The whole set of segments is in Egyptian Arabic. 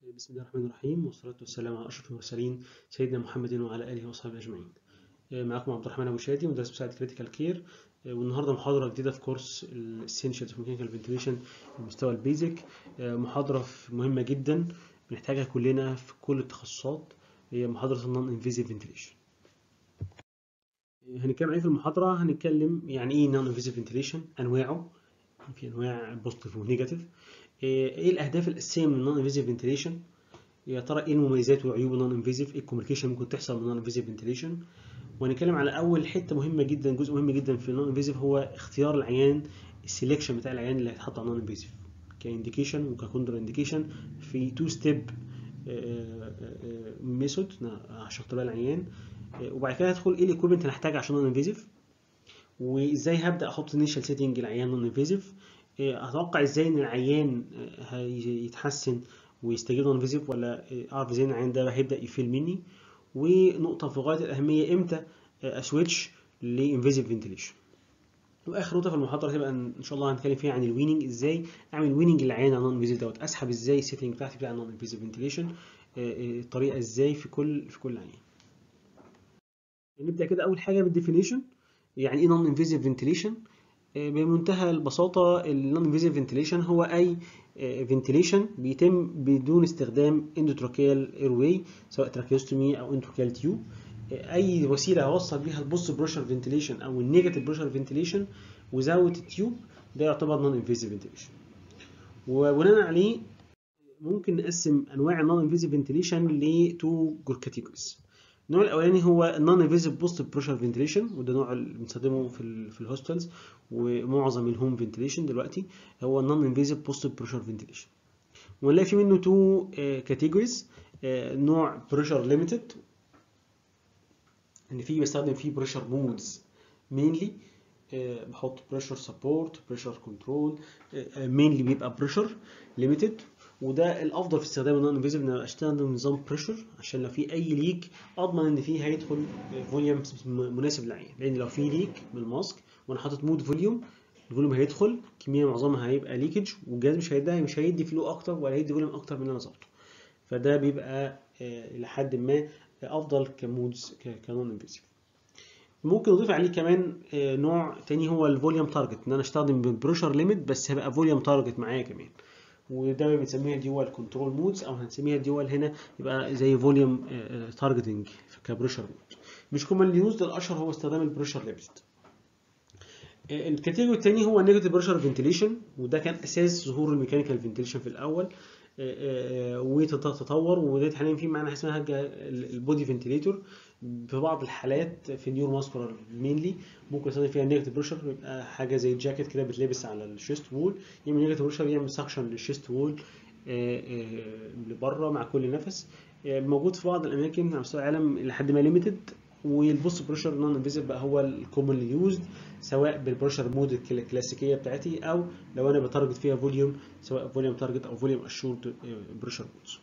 بسم الله الرحمن الرحيم والصلاة والسلام على أشرف المرسلين سيدنا محمد وعلى آله وصحبه أجمعين. معكم عبد الرحمن أبو شادي مدرس مساعد كريتيكال كير والنهارده محاضرة جديدة في كورس الاسينشالز اوف ميكانيكال فنتيليشن المستوى البيزك محاضرة مهمة جدا بنحتاجها كلنا في كل التخصصات هي محاضرة النون انفيزيف فنتيليشن. هنتكلم عليه في المحاضرة هنتكلم يعني ايه نون انفيزيف فنتيليشن انواعه في انواع بوزيتيف ونيجاتيف ايه الاهداف الاساسيه من النون انفيزيف فنتيليشن يا ترى ايه المميزات وعيوب النون انفيزيف ايه الكوميونيكيشن ممكن تحصل من النون انفيزيف فنتيليشن وهنتكلم على اول حته مهمه جدا جزء مهم جدا في النون انفيزيف هو اختيار العيان السelection بتاع العيان اللي هيتحط على النون انفيزيف كانديكيشن وككوندر انديكيشن في تو ستيب ميثود عشان اختبار العيان وبعد كده هدخل ايه الايكويبمنت اللي هحتاجها عشان نون انفيزيف وازاي هبدا احط انيشال سيتنج العيان نون انفيزيف اتوقع ازاي ان العيان هيتحسن ويستجيب نون انفيزيف ولا اعرف ازاي ان العيان ده هيبدا يفيل مني ونقطه في غايه الاهميه امتى اسويتش لانفيزيف فنتيليشن واخر نقطه في المحاضره هتبقى ان شاء الله هنتكلم فيها عن الويننج ازاي اعمل ويننج للعيان على النون انفيزيف دوت اسحب ازاي السيتنج بتاعتي بتاع النون انفيزيف فنتيليشن الطريقه ازاي في كل في كل عيان نبدا كده اول حاجه بالديفينيشن يعني ايه نون انفيزيف فنتيليشن بمنتهى البساطة النون انفيزيف فنتيليشن هو أي فنتيليشن بيتم بدون استخدام اندوتراكيال ايرواي سواء تراكيوستومي أو اندوتراكيال تيوب أي وسيلة أوصل بيها البوست بريشر فنتيليشن أو النيجاتيف بريشر فنتيليشن وزاوية التيوب ده يعتبر نون انفيزيف فنتيليشن وبناء عليه ممكن نقسم أنواع النون انفيزيف فنتيليشن لتو كاتيجوريز النوع الاولاني هو النون انفيزيف بوست بريشر فنتيليشن وده نوع اللي بنستخدمه في ال في الهوستلز ومعظم الهوم فنتيليشن دلوقتي هو النون انفيزيف بوست بريشر فنتيليشن ونلاقي في منه تو كاتيجوريز نوع بريشر ليميتد ان في بستخدم فيه بريشر مودز مينلي بحط بريشر سبورت بريشر كنترول مينلي بيبقى بريشر ليميتد وده الافضل في استخدام النون انفيزيف ان استخدم نظام بريشر عشان لو في اي ليك اضمن ان فيه هيدخل فوليوم مناسب للعين لان لو في ليك بالماسك وانا حاطط مود فوليوم الفوليوم هيدخل كميه معظمها هيبقى ليكج والجهاز مش هيدي مش هيدي فلو اكتر ولا هيدي فوليوم اكتر من اللي انا ظابطه فده بيبقى الى حد ما افضل كمودز كنون انفيزيف ممكن نضيف عليه كمان نوع تاني هو الفوليوم تارجت ان انا استخدم بالبريشر ليميت بس هيبقى فوليوم تارجت معايا كمان وده بنسميها ديوال كنترول مودز او هنسميها ديوال هنا يبقى زي فوليوم تارجتنج كبريشر مود مش كومن يوز ده الاشهر هو استخدام البريشر ليميت الكاتيجوري الثاني هو النيجاتيف بريشر فنتيليشن وده كان اساس ظهور الميكانيكال فنتيليشن في الاول وتطور وده حاليا في معانا اسمها البودي فنتيليتور في بعض الحالات في النيور ماسكولار مينلي ممكن استخدم فيها نيجاتيف بريشر يبقى حاجه زي الجاكيت كده بتلبس على الشيست وول يعمل نيجاتيف بريشر يعمل سكشن للشيست وول لبره مع كل نفس موجود في بعض الاماكن على مستوى العالم لحد ما ليميتد والبوست بريشر نون انفيزيف بقى هو الكومنلي يوزد سواء بالبريشر مود الكلاسيكيه بتاعتي او لو انا بتارجت فيها فوليوم سواء فوليوم تارجت او فوليوم اشورد بريشر مودز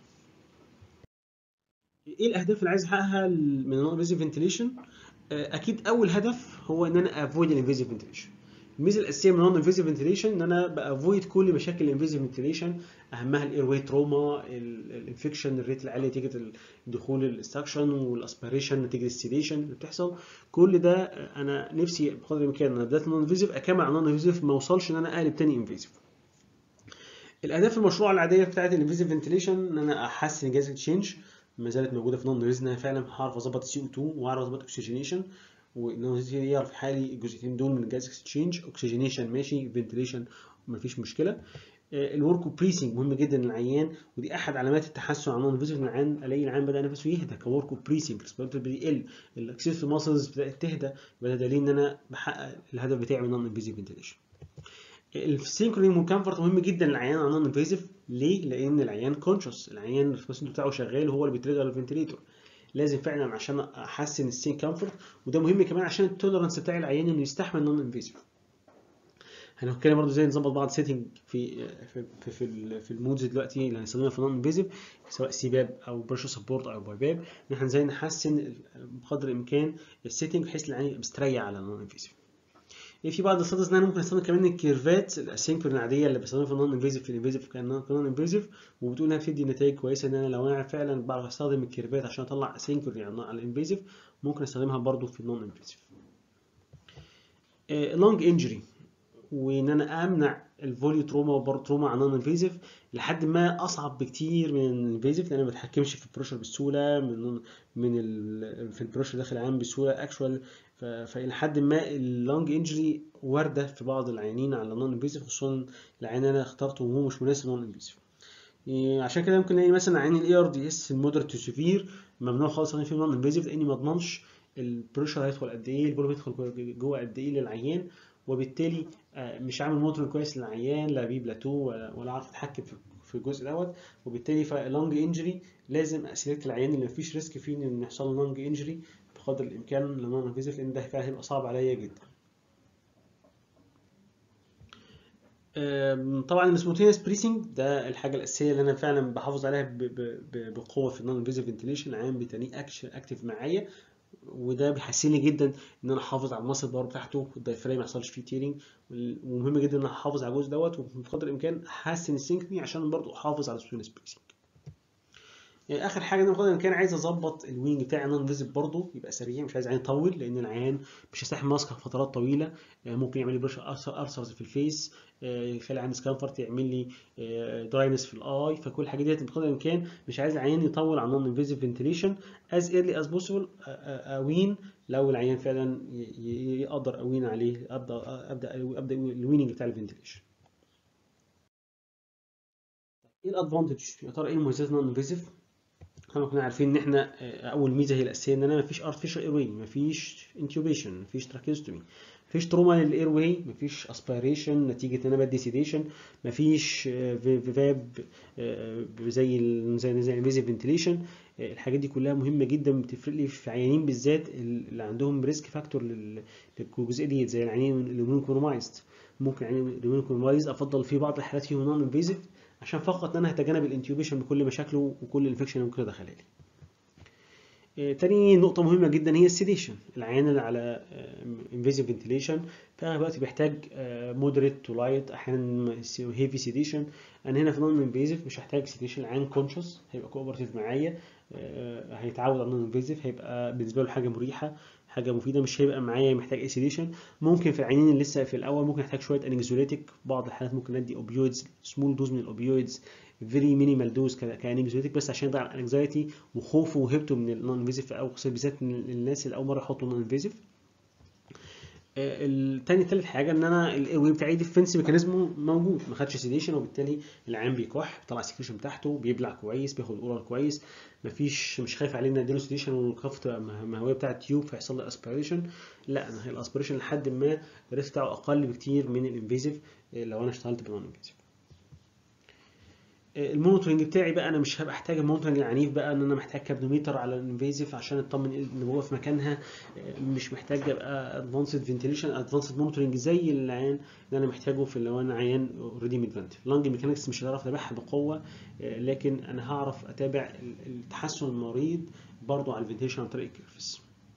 ايه الاهداف اللي عايز احققها من النون انفيزيف فنتيليشن اكيد اول هدف هو ان انا افويد الانفيزيف فنتيليشن الميزه الاساسيه من النون انفيزيف فنتيليشن ان انا بافويد كل مشاكل الانفيزيف فنتيليشن اهمها الاير واي تروما الانفكشن الريت العاليه نتيجه دخول الاستكشن والاسبيريشن نتيجه السيديشن اللي بتحصل كل ده انا نفسي بقدر الامكان انا بدات نون انفيزيف اكمل على نون انفيزيف ما اوصلش ان انا اقلب تاني انفيزيف الاهداف المشروع العاديه بتاعت الانفيزيف فنتيليشن ان انا احسن جهاز التشينج ما زالت موجوده في نون ريزنا فعلا هعرف اظبط السي او 2 واعرف اظبط اكسجينيشن وان يعرف في حالي الجزئيتين دول من الجهاز اكسشينج اوكسجينيشن ماشي فنتيليشن مفيش مشكله الورك بريسنج مهم جدا للعيان ودي احد علامات التحسن على نون فيزيف العيان الاقي العيان بدا نفسه يهدى كورك بريسنج ريسبيرتوري بيقل الاكسس ماسلز بدات تهدى يبقى ده دليل ان انا بحقق الهدف بتاعي من نون انفيزيف فنتيليشن السينكرونينج والكمفورت مهم جدا للعيان على نون انفيزيف ليه؟ لان العيان كونشس العيان الريسبونس بتاعه شغال وهو اللي بيتريجر الفنتيليتور لازم فعلا عشان احسن السين كومفورت وده مهم كمان عشان التوليرنس بتاع العيان انه يستحمل نون انفيزيف هنتكلم برضه ازاي نظبط بعض سيتنج في في في, في, في المودز دلوقتي اللي هنستخدمها في نون انفيزيف سواء سيباب او بريشر سبورت او بايباب ان احنا ازاي نحسن بقدر الامكان السيتنج بحيث العيان يبقى مستريح على نون انفيزيف في بعض الستاتس ان انا ممكن استخدم كمان الكيرفات الاسينكرون العاديه اللي بستخدمها في النون انفيزيف في الانفيزيف كان نون انفيزيف وبتقول انها بتدي نتائج كويسه ان انا لو انا فعلا بعرف استخدم الكيرفات عشان اطلع اسينكرون يعني على الانفيزيف ممكن استخدمها برضو في النون انفيزيف لونج انجري وان انا امنع الفوليو تروما وبار تروما على نون انفيزيف لحد ما اصعب بكتير من الانفيزيف لان انا ما بتحكمش في البريشر بسهوله من من ال في البريشر داخل العام بسهوله اكشوال فالى حد ما اللونج انجري وارده في بعض العيانين على نون انفيزيف خصوصا العيان انا اخترته وهو مش مناسب نون انفيزيف عشان كده ممكن نلاقي مثلا عين الاي ار دي اس المودريت تو سيفير ممنوع خالص ان في نون انفيزيف لاني ما اضمنش البريشر هيدخل قد ايه البول هيدخل جوه قد ايه للعيان وبالتالي مش عامل موتور كويس للعيان لا بيه بلاتو ولا عارف اتحكم في الجزء دوت وبالتالي فاللونج انجري لازم اسيلكت العيان اللي مفيش ريسك فيه ان يحصل له لونج انجري بقدر الامكان لنون انفيزيف لان ده فعلا هيبقى صعب عليا جدا طبعا السبونتينيوس بريسنج ده الحاجه الاساسيه اللي انا فعلا بحافظ عليها بقوه في النون انفيزيف فنتيليشن العيان بيتنيه اكشن اكتف معايا وده بيحسني جدا ان انا احافظ على المصل باور بتاعته والدايفرام ما يحصلش فيه تيرنج ومهم جدا ان انا احافظ على الجزء دوت وبقدر الامكان احسن السينكري عشان برضو احافظ على السبونتينيوس بريسنج يعني اخر حاجه انا بقدر الامكان عايز اظبط الوينج بتاعي نون فيزيت برضه يبقى سريع مش عايز عين يطول لان العيان مش هيستحمل ماسك فترات طويله ممكن يعمل لي بريشر ارثرز في الفيس يخلي عندي سكانفرت يعمل لي دراينس في الاي فكل الحاجات ديت بقدر الامكان مش عايز العيان يطول على نون انفيزيف فنتيليشن از ايرلي از بوسيبل اوين لو العيان فعلا يقدر اوين عليه ابدا ابدا ابدا الويننج بتاع الفنتيليشن ايه الادفانتج يا ترى ايه مميزات نون انفيزيف احنا كنا عارفين ان احنا اول ميزه هي الاساسيه ان انا مفيش ارتفيشال اير واي مفيش انتوبيشن مفيش تراكيوستومي مفيش تروما للاير واي مفيش اسبيريشن نتيجه ان انا بدي سيديشن مفيش فيفاب زي زي زي الانفيزيف فنتيليشن الحاجات دي كلها مهمه جدا بتفرق لي في عيانين بالذات اللي عندهم ريسك فاكتور للجزئيه دي زي العيانين اللي كومبرومايزد ممكن عيانين اللي كومبرومايزد افضل في بعض الحالات فيهم نون انفيزيف عشان فقط ان انا هتجنب الانتيوبيشن بكل مشاكله وكل الانفكشن اللي ممكن ادخلها لي. آه تاني نقطة مهمة جدا هي السيديشن، العيان اللي على انفيزيف فنتيليشن فأنا دلوقتي بحتاج مودريت تو لايت أحيانا هيفي سيديشن، أنا هنا في نون انفيزيف مش هحتاج سيديشن العيان كونشس هيبقى كوبرتيف معايا آه هيتعود على نون انفيزيف هيبقى بالنسبة له حاجة مريحة حاجه مفيده مش هيبقى معايا محتاج ايسيديشن ممكن في العيانين اللي لسه في الاول ممكن احتاج شويه انكزوليتيك بعض الحالات ممكن ندي اوبيويدز سمول دوز من الاوبيويدز فيري مينيمال دوز كانكزوليتيك بس عشان يضيع الانكزايتي وخوفه وهيبته من النون انفيزيف او بالذات من الناس اللي اول مره يحطوا نون انفيزيف التاني تالت حاجه ان انا الاير واي بتاعي ديفنس ميكانيزمه موجود ما خدش سيديشن وبالتالي العيان بيكح بيطلع السكريشن بتاعته بيبلع كويس بياخد اورال كويس مفيش مش خايف عليه ان اديله سيديشن والكف تبقى مهويه بتاعه تيوب فيحصل له اسبيريشن لا انا الاسبيريشن لحد ما الريسك بتاعه اقل بكتير من الانفيزيف لو انا اشتغلت بنون انفيزيف المونيتورنج بتاعي بقى انا مش هبقى احتاج المونيتورنج العنيف بقى ان انا محتاج كابنوميتر على الانفيزيف عشان اطمن ان هو في مكانها مش محتاج ابقى ادفانسد فنتيليشن ادفانسد مونيتورنج زي العيان اللي انا محتاجه في لو انا عيان اوريدي ميدفنتيف لانج ميكانكس مش هعرف اتابعها بقوه لكن انا هعرف اتابع التحسن المريض برضه على الفنتيليشن عن طريق الكيرفس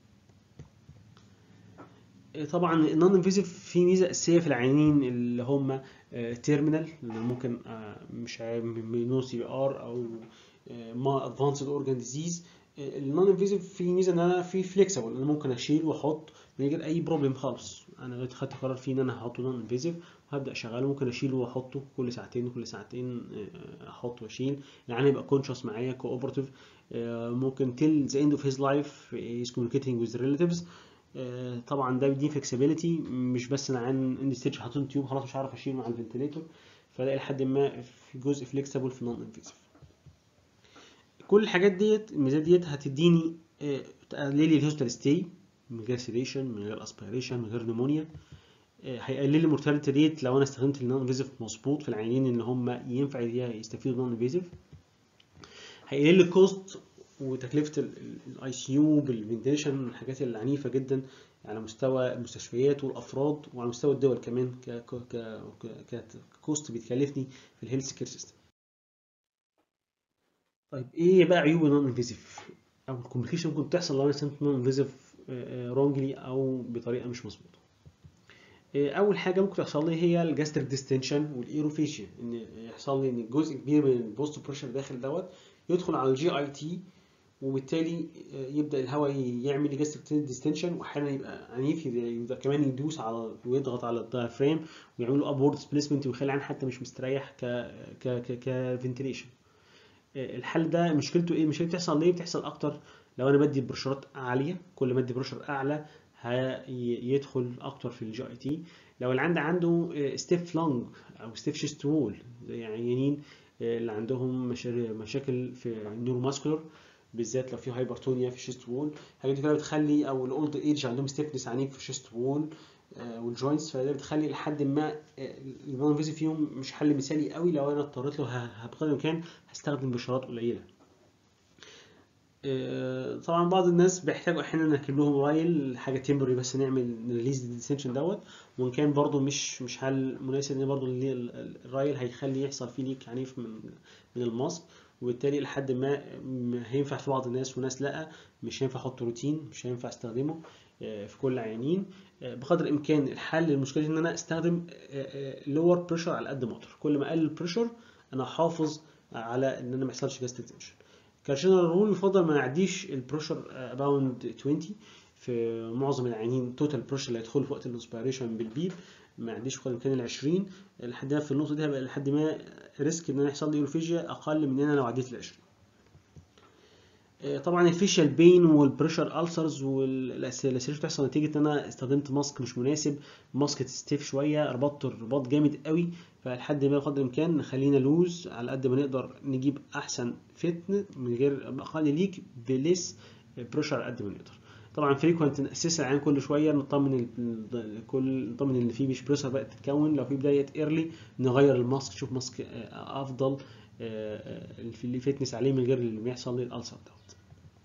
طبعا النون انفيزيف في ميزه اساسيه في العيانين اللي هم تيرمينال ممكن مش نو سي بي ار او ما ادفانسد اورجان ديزيز النون انفيزيف في ميزه ان انا في فليكسبل انا ممكن اشيل واحط من غير اي بروبلم خالص انا دلوقتي خدت قرار فيه ان انا هحطه نون انفيزيف وهبدا اشغله ممكن اشيله واحطه كل ساعتين كل ساعتين احط واشيل العيان يبقى كونشس معايا كوبرتيف ممكن تيل ذا اند اوف هيز لايف از كوميونيكيتنج وذ ريلاتيفز طبعا ده بيديني فلكسبيليتي مش بس انا عن اند ستيج حاطين تيوب خلاص مش عارف اشيل مع الفنتليتور فده لحد ما في جزء فليكسبل في النون انفيزيف كل الحاجات ديت الميزات ديت هتديني تقلل لي الهوستال ستي من غير سيديشن من غير اسبيريشن من غير نمونيا هيقلل لي المورتاليتي ريت لو انا استخدمت النون انفيزيف مظبوط في العيانين ان هم ينفع يستفيدوا نون انفيزيف هيقلل لي الكوست وتكلفه الاي سي يو بالفنتيشن الحاجات العنيفه جدا على مستوى المستشفيات والافراد وعلى مستوى الدول كمان ك ك كوست بيتكلفني في الهيلث كير سيستم طيب ايه بقى عيوب النون انفيزيف او الكومبليكيشن ممكن تحصل لو انا استخدمت نون انفيزيف رونجلي او بطريقه مش مظبوطه آه، اول حاجه ممكن تحصل لي هي الجاستريك ديستنشن والايروفيشن ان يحصل لي ان جزء كبير من البوست بريشر داخل دوت يدخل على الجي اي تي وبالتالي آه، يبدا الهواء يعمل جاستريك ديستنشن واحيانا يبقى عنيف يبدا كمان يدوس على ويضغط على الدايفرام ويعمل له ابورد سبليسمنت ويخلي العين حتى مش مستريح ك ك ك كفنتيليشن الحل ده مشكلته ايه مشكلته بتحصل ليه بتحصل اكتر لو انا بدي بريشرات عاليه كل ما ادي بريشر اعلى هيدخل اكتر في الجي اي تي لو اللي عنده عنده ستيف لونج او ستيف شيست وول زي عيانين اللي عندهم مشا- مشاكل في النيوروماسكولار بالذات لو في هايبرتونيا في الشيست وول الحاجات دي كلها بتخلي او الاولد ايج عندهم ستيفنس عنيف في الشيست وول والجوينتس فده بتخلي لحد ما النون فيزي فيهم مش حل مثالي قوي لو انا اضطريت له ه- بقدر الامكان هستخدم بشارات قليله آه، طبعا بعض الناس بيحتاجوا احيانا نركب لهم رايل حاجه تمبري بس نعمل نريليز الديستنشن دوت وان كان برضو مش مش حل مناسب ان برضو اللي- ال- الرايل هيخلي يحصل فيه ليك عنيف من من الماسك وبالتالي لحد ما م- هينفع في بعض الناس وناس لا مش هينفع احط روتين مش هينفع استخدمه آه، في كل العيانين آه، بقدر الامكان الحل للمشكله دي ان انا استخدم لور بريشر على قد ما اقدر كل ما اقلل البريشر انا احافظ على ان انا ما يحصلش جاست تنشن كجنرال رول يفضل ما نعديش البريشر اباوند 20 في معظم العيانين توتال بريشر اللي هيدخل في وقت الانسبيريشن بالبيب ما يعديش قدر الامكان ال 20 لحد ما في النقطه دي هيبقى لحد ما ريسك ان انا يحصل لي اورفيجيا اقل من ان انا لو عديت ال 20 آه، طبعا الفيشال بين والبريشر السرز والاسيرش بتحصل نتيجه ان انا استخدمت ماسك مش مناسب ماسك ستيف شويه ربطت الرباط جامد قوي فلحد ما بقدر الامكان نخلينا لوز على قد ما نقدر نجيب احسن فتن من غير اقل ليك بليس بريشر على قد ما نقدر طبعا فريكوينت ناسس العين كل شويه نطمن ال- ال- كل نطمن ان في مش بريشر بقت تتكون لو في بدايه ايرلي نغير الماسك نشوف ماسك آه، افضل آه، آه، في اللي فتنس عليه من غير اللي بيحصل للالسر دوت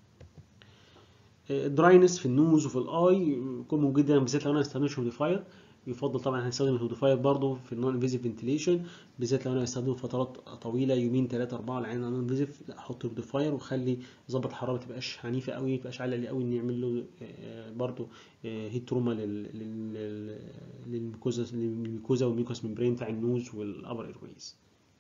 الدراينس في النوز وفي الاي يكون موجود جدا بالذات لو انا ما استخدمتش هوديفاير يفضل طبعا هنستخدم الهوديفاير برضه في النون انفيزيف فنتيليشن بالذات لو انا هستخدمه فترات طويله يومين ثلاثه اربعه العين نون انفيزيف لا احط هوديفاير وخلي ظبط الحراره ما تبقاش عنيفه قوي ما تبقاش عاليه قوي ان يعمل له آه، برضه هيت تروما لل- لل- لل- للميكوزا للميكوزا والميكوس ممبرين بتاع النوز والابر ايرويز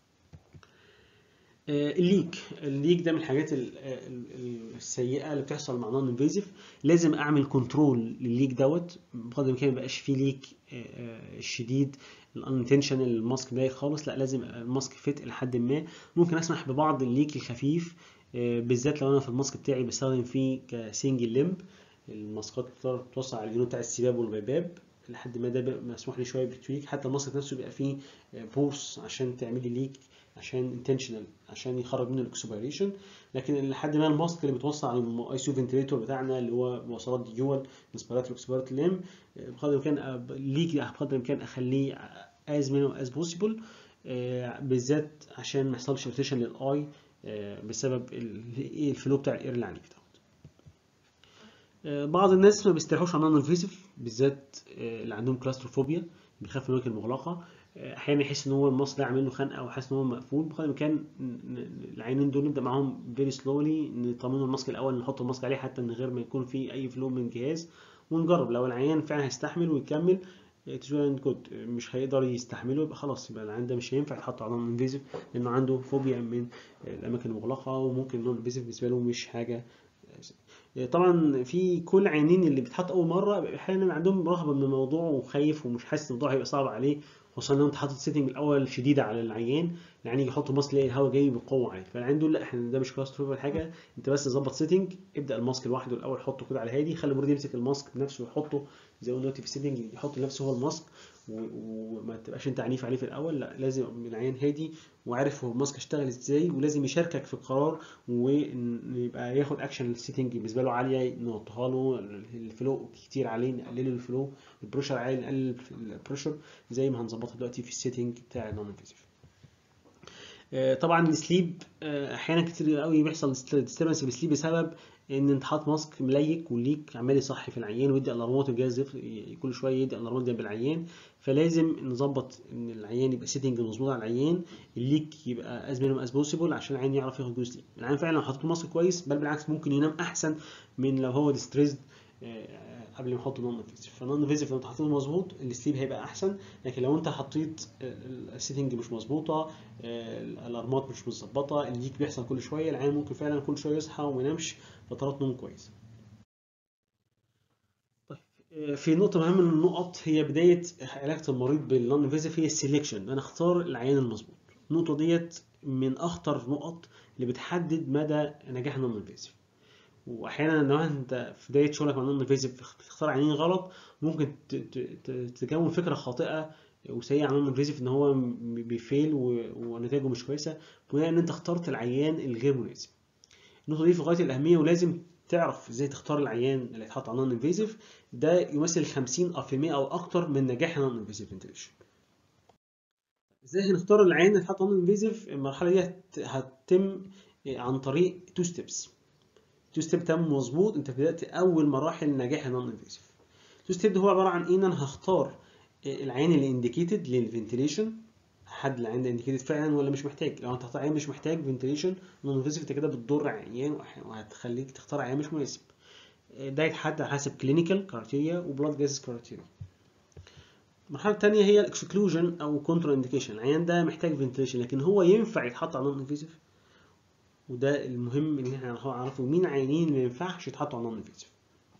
آه، الليك الليك ده من الحاجات ال- ال- ال- السيئه اللي بتحصل مع نون انفيزيف لازم اعمل كنترول للليك دوت بقدر الامكان ما يبقاش فيه ليك آه، آه، الشديد الانتنشن الماسك ضايق خالص لا لازم الماسك فيت لحد ما ممكن اسمح ببعض الليك الخفيف آه، بالذات لو انا في الماسك بتاعي بستخدم فيه كسنجل لمب الماسكات بتقدر توصل على الجنون بتاع السباب والبيباب لحد ما ده بيبقى مسموح لي شويه بتويك حتى الماسك نفسه بيبقى فيه بورس عشان تعملي ليك عشان انتشنال عشان يخرج منه الاكسبيريشن لكن لحد ما الماسك اللي بتوصل على الاي سي فنتريتور بتاعنا اللي هو مواصلات ديول انسبيرات الاكسبيرات ليم بقدر الامكان أب- ليك بقدر الامكان اخليه از مينيمم از بوسيبل بالذات عشان ما يحصلش روتيشن للاي آه، بسبب ال- الفلو بتاع الاير اللي عليك دوت آه، بعض الناس ما بيستريحوش على النون انفيسيف بالذات آه، اللي عندهم كلاستروفوبيا بيخاف من الاماكن المغلقه آه، احيانا يحس ان هو المصل ده عامل له خنقه او حاسس ان هو مقفول بقدر الامكان ن- ن- العينين دول نبدا معاهم فيري سلولي نطمنوا الماسك الاول نحط الماسك عليه حتى من غير ما يكون في اي فلو من الجهاز ونجرب لو العيان فعلا هيستحمل ويكمل تجوان جود مش هيقدر يستحمله يبقى خلاص يبقى العيان ده مش هينفع يتحط على نون انفيزيف لانه عنده فوبيا من الاماكن المغلقه وممكن نون انفيزيف بالنسبه له مش حاجه طبعا في كل عيانين اللي بيتحط اول مره احيانا عندهم رهبه من الموضوع وخايف ومش حاسس ان الموضوع هيبقى صعب عليه خصوصا لو انت حاطط سيتنج الاول شديده على العيان العيان يجي يحط ماسك يلاقي الهواء جاي بقوه عليه فالعيان دول لا احنا ده مش كلاس ولا حاجه انت بس ظبط سيتنج ابدا الماسك لوحده الاول حطه كده على هادي خلي المريض يمسك الماسك بنفسه ويحطه زي ما قلنا دلوقتي في السيتنج يحط لنفسه هو الماسك و- وما تبقاش انت عنيف عليه في الاول لا لازم العيان هادي وعارف هو الماسك اشتغل ازاي ولازم يشاركك في القرار ويبقى ياخد اكشن السيتنج بالنسبه له عاليه نوطيها له الفلو كتير عليه نقلله الفلو البريشر عالي نقلل البريشر زي ما هنظبطه دلوقتي في السيتنج بتاع النون انفيزيف طبعا السليب آه، احيانا كتير قوي بيحصل ديستربنس في السليب بسبب ان انت حاطط ماسك مليك وليك عمال يصحي في العيان ويدي الارمات الجهاز يف- كل شويه يدي الارمات جنب العيان فلازم نظبط ان العيان يبقى سيتنج مظبوط على العيان الليك يبقى از مينيمم از بوسيبل عشان العيان يعرف ياخد جزء سليب العيان فعلا لو حطيت له ماسك كويس بل بالعكس ممكن ينام احسن من لو هو ديستريسد قبل ما احط نون انفيزيف فالنون انفيزيف لو انت حطيته مظبوط السليب هيبقى احسن لكن لو انت حطيت السيتنج مش مظبوطه آه، الارمات مش متظبطه الليك بيحصل كل شويه العيان ممكن فعلا كل شويه يصحى وما ينامش فترات نوم كويسه طيب آه، في نقطة مهمة من النقط هي بداية علاقة المريض بالنون انفيزيف هي السليكشن انا اختار العيان المظبوط النقطة ديت من اخطر نقط اللي بتحدد مدى نجاح النون انفيزيف واحيانا لو انت في بدايه شغلك مع النون انفيزيف بتختار عينين غلط ممكن ت- ت- ت- تكون فكره خاطئه وسيئه عن النون انفيزيف ان هو م- بيفيل و- ونتائجه مش كويسه بناء ان انت اخترت العيان الغير مناسب النقطه دي في غايه الاهميه ولازم تعرف ازاي تختار العيان اللي هيتحط على النون انفيزيف ده يمثل 50% او اكتر من نجاح النون انفيزيف فنتيليشن ازاي هنختار العيان اللي هيتحط على النون انفيزيف المرحله دي هت- هتتم عن طريق تو ستيبس تو ستيب تم مظبوط انت بدات اول مراحل نجاح النون انفيزيف تو ستيب ده هو عباره عن ايه ان انا هختار العين اللي انديكيتد للفنتيليشن حد العين ده انديكيتد فعلا ولا مش محتاج لو انت هتختار عين مش محتاج فنتيليشن نون انفيزيف انت كده بتضر عيان وهتخليك تختار عين مش مناسب ده يتحدد على حسب كلينيكال كرايتيريا وبلاد جازز كرايتيريا المرحله الثانيه هي الاكسكلوجن او كونترا انديكيشن العيان ده محتاج فنتيليشن لكن هو ينفع يتحط على نون انفيزيف وده المهم ان احنا نعرفه مين عيانين اللي ما ينفعش يتحطوا على نون انفيزيف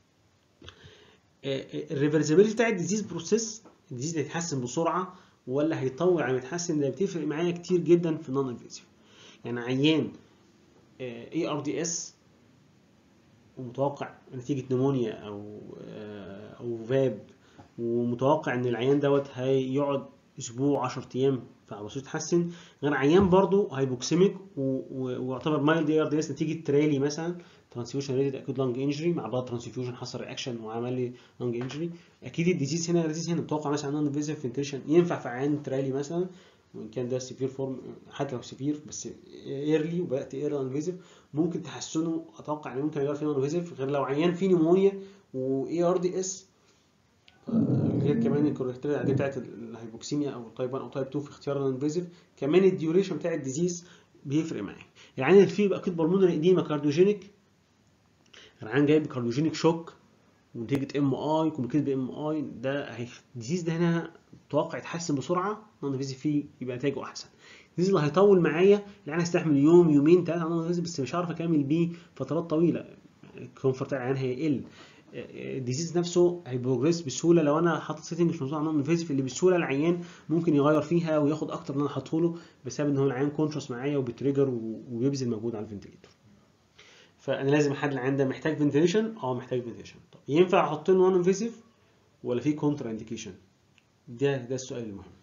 الريفرسبيلتي بتاع الديزيز بروسيس الديزيز هيتحسن بسرعه ولا هيطول على ما يتحسن ده بتفرق معايا كتير جدا في النون انفيزيف يعني عيان اي ار دي اس ومتوقع نتيجه نمونيا او آه، او فاب ومتوقع ان العيان دوت هيقعد اسبوع 10 ايام فبصير يتحسن غير عيان برضه هايبوكسيميك ويعتبر مايلد اي ار دي اس نتيجه ترالي مثلا ترانسفيوجن ريتد اكيد لانج انجري مع بعض ترانسفيوجن حصل رياكشن وعمل لي لانج انجري اكيد الديزيز هنا الديزيز هنا متوقع مثلا نون انفيزيف فنتريشن ينفع في عيان ترالي مثلا وان كان ده سيفير فورم حتى لو سيفير بس ايرلي وبدات ايرلي انفيزيف ممكن تحسنه اتوقع ان ممكن يغير فيه نون انفيزيف غير لو عيان فيه نيمونيا واي ار دي اس غير كمان الكوركتيريا العاديه بتاعت الهايبوكسيميا او تايب 1 او تايب 2 في اختيار الانفيزيف كمان الديوريشن بتاع الديزيز بيفرق معايا العيان اللي فيه اكيد بالمونري اديما كارديوجينيك العيان جاي بكارديوجينيك شوك ونتيجه ام اي كوميكيت بام اي ده هي- الديزيز ده هنا متوقع يتحسن بسرعه نون انفيزيف فيه يبقى نتائجه احسن الديزيز اللي هيطول معايا العيان هيستحمل يوم يومين ثلاثه نون انفيزيف بس مش هعرف اكمل بيه فترات طويله الكونفورت بتاع العيان هيقل الديزيز نفسه هيبروجريس بسهوله لو انا حاطط سيتنج مش مظبوط على نون انفيزيف اللي بسهوله العيان ممكن يغير فيها وياخد اكتر من اللي انا حاطه له بسبب ان هو العيان كونشس معايا وبتريجر و- وبيبذل مجهود على الفنتليتور فانا لازم احدد العيان ده محتاج فنتيليشن اه محتاج فنتيليشن طب ينفع احط له نون انفيزيف ولا في كونترا انديكيشن ده ده السؤال المهم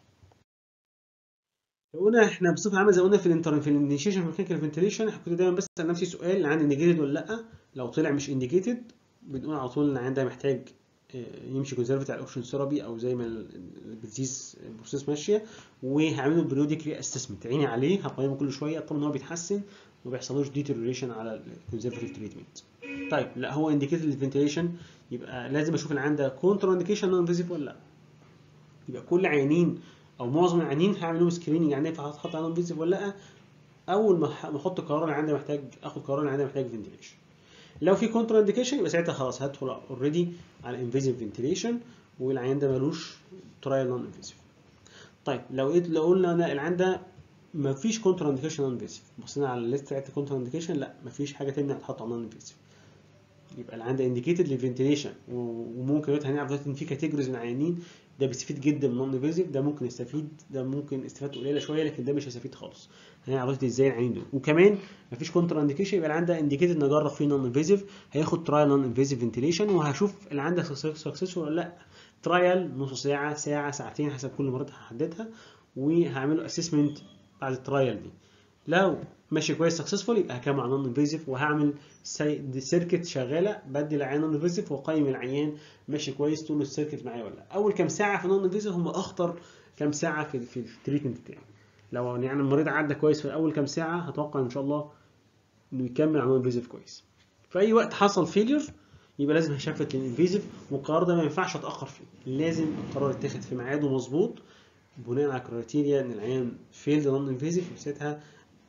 لو قلنا احنا بصفه عامه زي ما قلنا في الانتر في الانيشيشن في ميكانيكال فنتيليشن كنت دايما بسال نفسي سؤال العيان انديكيتد ولا لا لو طلع مش انديكيتد بنقول على طول ان العيان ده محتاج آه، يمشي كونسرفتيف على الاوبشن ثيرابي او زي ما البيزيز البروسيس ماشيه وهعمله بريودك ري اسسمنت عيني عليه هقيمه كل شويه اطمن ان هو بيتحسن وما بيحصلوش ديتيريوريشن على الكونسرفتيف تريتمنت طيب لا هو انديكيتد للفنتيليشن يبقى لازم اشوف العيان ده كونترا انديكيشن نون انفيزيف ولا لا يبقى كل عيانين او معظم العيانين هعمل لهم سكريننج يعني فهتحط عليهم انفيزيف ولا لا اول ما ح- ما احط قرار العيان ده محتاج اخد قرار العيان ده محتاج فنتيليشن لو في كونترا انديكيشن يبقى ساعتها خلاص هدخل اوريدي على انفيزيف فنتيليشن والعيان ده ملوش ترايل نون انفيزيف طيب لو قلت لو قلنا انا العيان ده مفيش كونترا انديكيشن نون انفيزيف بصينا على الليست بتاعت الكونترا انديكيشن لا مفيش حاجه تمنع تحط على نون انفيزيف يبقى العيان ده انديكيتد للفنتيليشن وممكن دلوقتي هنعرف دلوقتي ان في كاتيجوريز من العيانين ده بيستفيد جدا من نون انفيزيف ده ممكن يستفيد ده ممكن استفادته قليله شويه لكن ده مش هيستفيد خالص هنعرف دلوقتي ازاي العيانين دول وكمان مفيش كونترا انديكيشن يبقى العيان ده انديكيتد نجرب فيه نون انفيزيف هياخد ترايل نون انفيزيف فنتيليشن وهشوف العيان ده سكسسفول ولا لا ترايل نص ساعه ساعه ساعتين حسب كل مريض هحددها وهعمله اسسمنت بعد الترايل دي لو ماشي كويس سكسسفول يبقى هكمل على نون انفيزيف وهعمل سيركت شغاله بدي العيان نون انفيزيف واقيم العيان ماشي كويس طول السيركت معايا ولا لا اول كام ساعه في نون انفيزيف هم اخطر كام ساعه في في التريتمنت بتاعي لو يعني المريض عدى كويس في اول كام ساعه هتوقع ان شاء الله انه يكمل على نون انفيزيف كويس في اي وقت حصل فيلير يبقى لازم هشفت للانفيزيف والقرار ده ما ينفعش اتاخر فيه لازم القرار يتاخد في ميعاده مظبوط بناء على كرايتيريا ان العيان فيلد نون انفيزيف ساعتها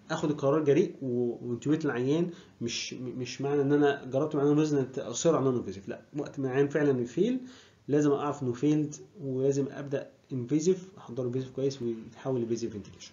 اخد القرار جريء وانتويت العيان مش مش معنى ان انا جربت مع نون انفيزيف اصر على نون انفيزيف لا وقت ما العيان فعلا يفيل لازم اعرف انه فيلد ولازم ابدا انفيزيف احضر انفيزيف كويس ويتحول لفيزيف فنتيليشن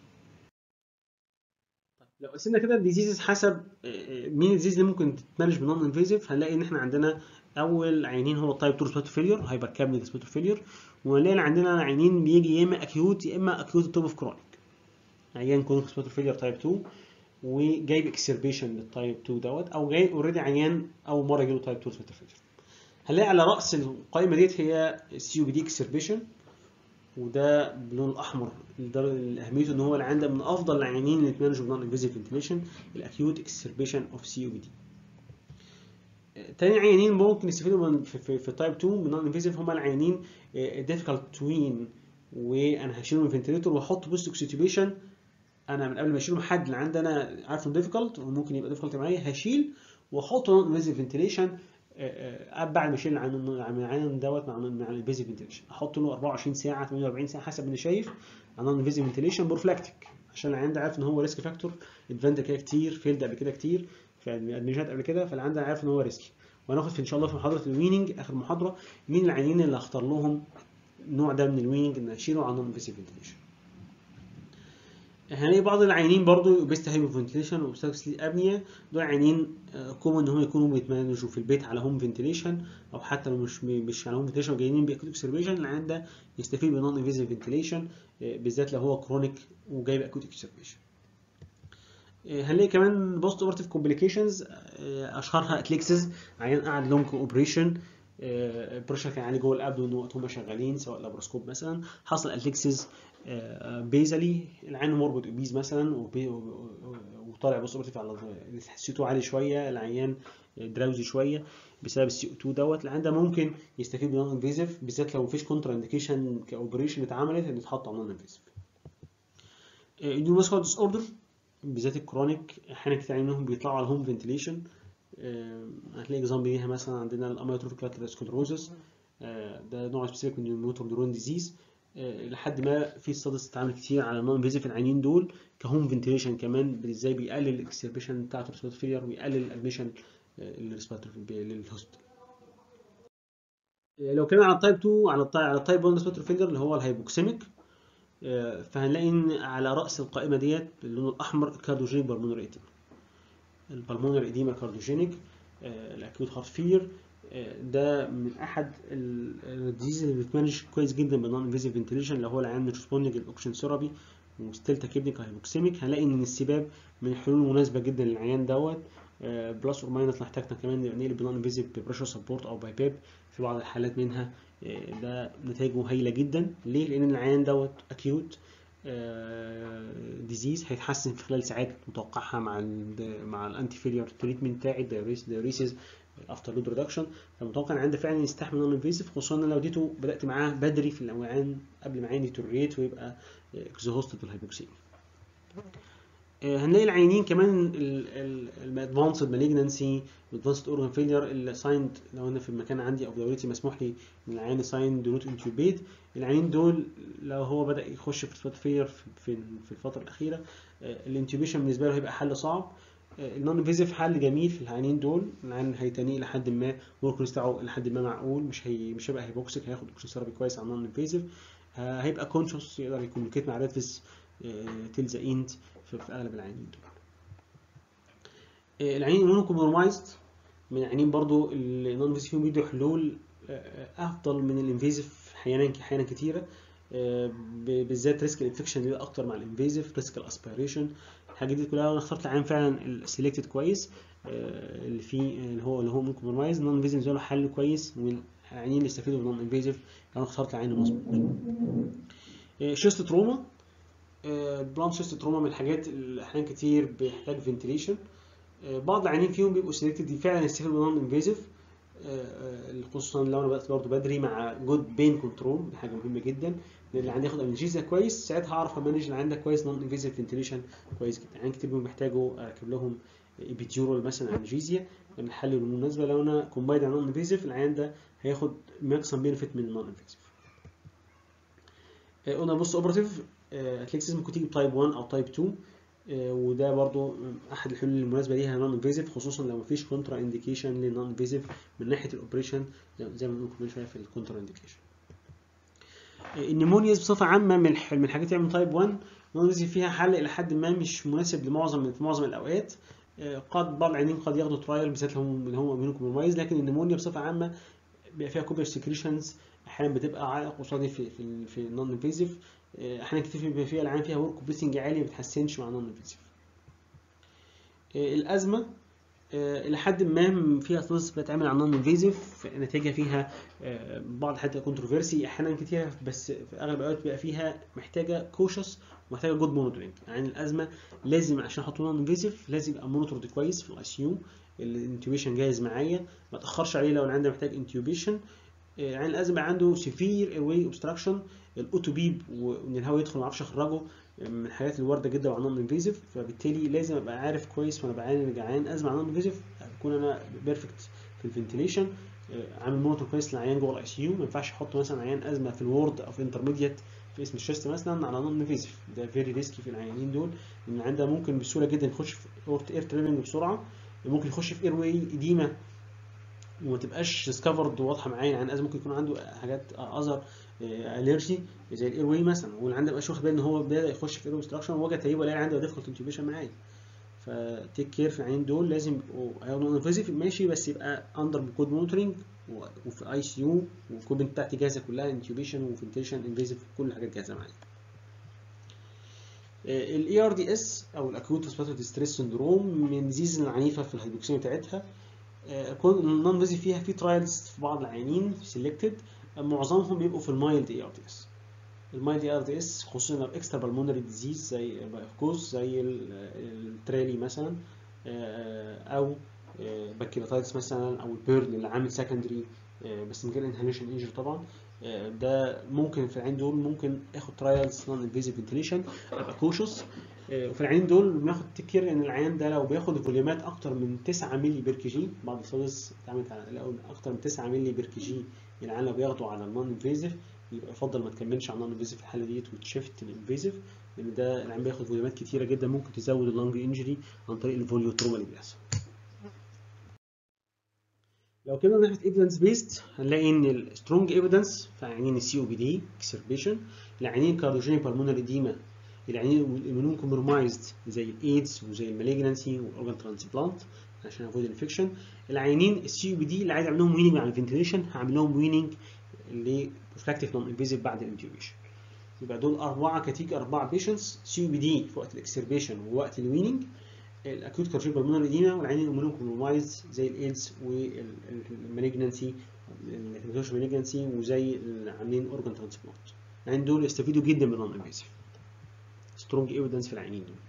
لو قسمنا كده الديزيزز حسب مين الديزيز اللي ممكن تتمانج بنون انفيزيف هنلاقي ان احنا عندنا اول عينين هو التايب 2 سبوت فيلير هايبر كابنيك سبوت فيلير ونلاقي ان عندنا عينين بيجي يا اما اكيوت يا اما اكيوت توب اوف كرونيك عيان كرونيك سبوت فيلير تايب 2 وجايب اكسربيشن للتايب 2 دوت او جاي اوريدي عيان اول مره يجيله تايب 2 سبوت فيلير هنلاقي على راس القائمه ديت هي السي بي دي اكسربيشن وده باللون الاحمر اهميته ان هو العيان ده من افضل العيانين اللي اتمانجوا بنون انفيزيف فنتيليشن الاكيوت اكسربيشن اوف سي او بي دي تاني عيانين ممكن يستفيدوا من في, في, في تايب 2 من نون انفيزيف هم العيانين ديفيكالت توين وانا هشيله من الفنتليتور واحط بوست اوكسيتيبيشن انا من قبل ما اشيله حد اللي عندي انا عارف انه ديفيكالت وممكن يبقى ديفيكالت معايا هشيل واحط نون انفيزيف فنتيليشن بعد ما اشيل عن العين دوت مع مع الانفيزيف فنتيليشن احط له 24 ساعه 48 ساعه حسب ما انا شايف عن نون انفيزيف فنتيليشن بروفلاكتيك عشان العيان ده عارف ان هو ريسك فاكتور ادفانت كده كتير فيلد قبل كده كتير في ادميشنات قبل كده فالعيان ده عارف ان هو ريسكي وهناخد في ان شاء الله في محاضره الويننج اخر محاضره مين العيانين اللي هختار لهم النوع ده من الويننج ان اشيله عن نون انفيزيف فنتيليشن هنلاقي بعض العيانين برضو بيست هايبو فنتيليشن وبستاكس ابنيا دول عيانين كومن ان هم يكونوا بيتمانجوا في البيت على هوم فنتيليشن او حتى لو مش مش على هوم فنتيليشن وجايين باكوت اكسربيشن العيان ده يستفيد من نون انفيزيف فنتيليشن بالذات لو هو كرونيك وجايب اكوت اكسربيشن هنلاقي كمان بوست اوبرتيف كومبليكيشنز اشهرها اتليكسز عيان قعد لونج اوبريشن البريشر كان عالي جوه الابدون وقت هم شغالين سواء لابروسكوب مثلا حصل اتليكسز بيزلي العين مربط اوبيز مثلا وطالع بوست اوبرتيف على حسيته عالي شويه العيان دراوزي شويه بسبب السي او 2 دوت العيان ده ممكن يستفيد من انفيزيف بالذات لو مفيش كونترا انديكيشن كاوبريشن اتعملت ان يتحط على نون انفيزيف النيوماسكول ديس اوردر بالذات الكرونيك احيانا كتير منهم بيطلعوا على هوم فنتيليشن هتلاقي اكزامبل ليها مثلا عندنا الاميوتروفيك لاترال سكلروزس ده نوع سبيسيفيك من الموتور نيورون ديزيز لحد ما في ستادس اتعمل كتير على النون انفيزيف العينين دول كهوم فنتيليشن كمان ازاي بيقلل الاكسربيشن بتاعت الريسبيرتوري فيلير ويقلل الادميشن للريسبيرتوري للهوست لو كان على التايب 2 على التايب على التايب 1 ريسبيرتوري فيلير اللي هو الهايبوكسيميك فهنلاقي ان على راس القائمه ديت باللون الاحمر كاردوجينيك بالمونري ايديما البالمونري ايديما كاردوجينيك الاكيوت هارت فيلير ده من احد الديزيز اللي بتمانج كويس جدا بالنون انفيزيف فنتيليشن اللي هو العيان مش ريسبوندنج للاوكسجين ثيرابي وستيل تاكيبنيك هايبوكسيميك هنلاقي ان السباب من الحلول المناسبه جدا للعيان دوت بلس اور ماينس لو احتاجنا كمان نقلب بنون انفيزيف ببريشر سبورت او باي بيب في بعض الحالات منها ده نتائجه هايله جدا ليه؟ لان العيان دوت اكيوت ديزيز هيتحسن في خلال ساعات متوقعها مع ال مع الانتي فيلير تريتمنت بتاعي الدايوريسيس افتر لود ريدكشن فمتوقع ان عنده فعلا يستحمل نون انفيزيف خصوصا ان لو اديته بدات معاه بدري في الاوعان قبل ما عين يتوريت ويبقى اكزوستد بالهايبوكسيميا هنلاقي العيانين كمان الادفانسد مالجنسي الادفانسد اورجان فيلير اللي سايند لو انا في المكان عندي او دورتي مسموح لي ان العيان سايند دو نوت انتوبيت العيانين دول لو هو بدا يخش في سبوت فيلير في في الفتره الاخيره الانتوبيشن بالنسبه له هيبقى حل صعب النون انفيزيف حل جميل في العيانين دول العيان هيتنيه لحد ما ورك بتاعه لحد ما معقول مش هي مش هيبقى هيبوكسيك هياخد اوكسجين ثيرابي كويس على النون انفيزيف هيبقى كونشوس يقدر يكوميونيكيت مع ريدفيس تيل ذا اند في اغلب العيانين دول العيانين المونو كومبرومايزد من العيانين برضو النون انفيزيف فيهم بيدوا حلول افضل من الانفيزيف احيانا احيانا كتيره بالذات ريسك الانفكشن بيبقى اكتر مع الانفيزيف ريسك الاسبيريشن الحاجات دي كلها انا اخترت العين فعلا السيلكتد كويس اللي فيه اللي هو اللي هو ممكن كومبرومايز نون انفيزيف له حل كويس والعيانين اللي يستفيدوا من نون انفيزيف انا اخترت العين المظبوط شيست تروما بلان شيست تروما من الحاجات اللي احيانا كتير بيحتاج فنتيليشن بعض العيانين فيهم بيبقوا سيلكتد فعلا يستفيدوا من نون انفيزيف خصوصا لو انا بدات برضه بدري مع جود بين كنترول دي حاجه مهمه جدا لان اللي عندي ياخد انرجيزيا كويس ساعتها هعرف امانج اللي عندك كويس نون انفيزيف فنتيليشن كويس جدا عيان كتير بيحتاجوا اركب لهم ايبيديورال مثلا انرجيزيا من الحل بالمناسبه لو انا كومبايند على نون انفيزيف العيان ده هياخد ماكسيمم بينفيت من النون انفيزيف قلنا بص اوبراتيف اتليكسيس ممكن تيجي تايب 1 او تايب 2 آه، وده برضو احد الحلول المناسبه ليها نون انفيزيف خصوصا لو مفيش كونترا انديكيشن للنون انفيزيف من ناحيه الاوبريشن زي ما بنقول كمان شويه في الكونترا انديكيشن النمونيز بصفه عامه من الح- من الحاجات اللي من تايب 1 نون انفيزيف فيها حل الى حد ما مش مناسب لمعظم في معظم الاوقات آه، قد بعض العيانين قد ياخدوا ترايل بالذات لو هم هم اميون كومبرومايز لكن النمونيا بصفه عامه بيبقى فيها كوبر سكريشنز احيانا بتبقى عائق قصادي في في في النون انفيزيف احيانا كتير بيبقى فيها العيان فيها ورك بيسنج عالي ما بتحسنش مع النون انفيزيف الازمه آه، الى حد ما فيها تنص بتتعمل على النون انفيزيف نتيجه فيها آه، بعض حتى كونتروفيرسي احيانا كتير بس في اغلب الاوقات بيبقى فيها محتاجه كوشس ومحتاجه جود مونيتورنج يعني الازمه لازم عشان احطه نون انفيزيف لازم يبقى مونيتورد كويس في الاي سي يو الانتوبيشن جاهز معايا ما اتاخرش عليه لو العيان ده محتاج انتوبيشن عين الازمه بقى عنده سيفير ايرواي اوبستراكشن الاوتو بيب وان الهواء يدخل ما اعرفش اخرجه من الحاجات الوارده جدا على النون انفيزيف فبالتالي لازم ابقى عارف كويس وانا بعاني عيان ازمه على النون انفيزيف اكون انا بيرفكت في الفنتيليشن عامل مونيتور كويس للعيان جوه الاي سي يو ما ينفعش احط مثلا عيان ازمه في الورد او في انترميديت في اسم الشيست مثلا على نون انفيزيف ده فيري ريسكي في العيانين دول لان العيان ده ممكن بسهوله جدا يخش في اير تريبنج بسرعه ممكن يخش في اير واي اديمه وما تبقاش ديسكفرد واضحه معايا يعني لازم ممكن يكون عنده حاجات اذر الرجي زي الاير واي مثلا والعيان ده مبقاش واخد باله ان هو بدا يخش في اير اوبستراكشن ووجه تقريبا الاقي عنده ديفيكولت انتوبيشن معايا فتيك كير في العيانين دول لازم يبقوا نون انفيزيف ماشي بس يبقى اندر كود مونيتورنج وفي اي سي يو والكوبنت بتاعتي جاهزه كلها انتوبيشن وفنتيشن انفيزيف كل الحاجات جاهزه معايا الاي ار دي اس او الاكيوت ريسبيراتوري ستريس سندروم من الديزيز العنيفه في الهيدروكسيميا بتاعتها النون انفيزيف فيها في ترايلز في بعض العيانين سيلكتد معظمهم بيبقوا في المايلد اي ار دي اس المايلد اي ار دي اس خصوصا لو اكسترا بالمونري ديزيز زي كوز زي الترالي مثلا او بكتيريتايتس مثلا او البيرن اللي عامل سكندري بس من غير انهاليشن انجري طبعا ده ممكن في العين دول ممكن اخد ترايلز نون انفيزيف فنتيليشن ابقى كوشوس وفي العين دول بناخد تكير ان العيان ده لو بياخد فوليومات اكتر من 9 مللي بير كي جي بعض الستاديز اتعملت على لقوا اكتر من 9 مللي بير كي جي العيان لو بياخده على النون انفيزيف يبقى يفضل ما تكملش على النون انفيزيف في الحاله ديت وتشيفت الانفيزيف لان ده العيان بياخد فوليومات كتيره جدا ممكن تزود اللونج انجري عن طريق الفوليو تروما اللي بيحصل لو كده ناحيه ايفيدنس بيست هنلاقي ان السترونج ايفيدنس في عيانين السي او بي دي اكسربيشن العيانين كارديوجينيك بالمونري اديما العيانين الاميون كومبرومايزد زي الايدز وزي المالجنسي والاورجان ترانسبلانت عشان افويد الانفكشن العيانين السي او بي دي اللي عايز اعمل لهم ويننج على الفنتيليشن هعمل لهم ويننج لبروفلاكتيف نون انفيزيف بعد الانتيوبيشن يبقى دول اربعه كاتيجوري اربعه بيشنتس سي او بي دي في وقت الاكسربيشن ووقت الويننج الاكيوت كارجيك بالمونري اديما والعيانين الاميون كومبرومايز زي الايدز والمالجنسي الهيماتوش مالجنسي وزي اللي عاملين اورجان ترانسبلانت العيانين دول يستفيدوا جدا من النون انفيزيف سترونج ايفيدنس في العيانين دول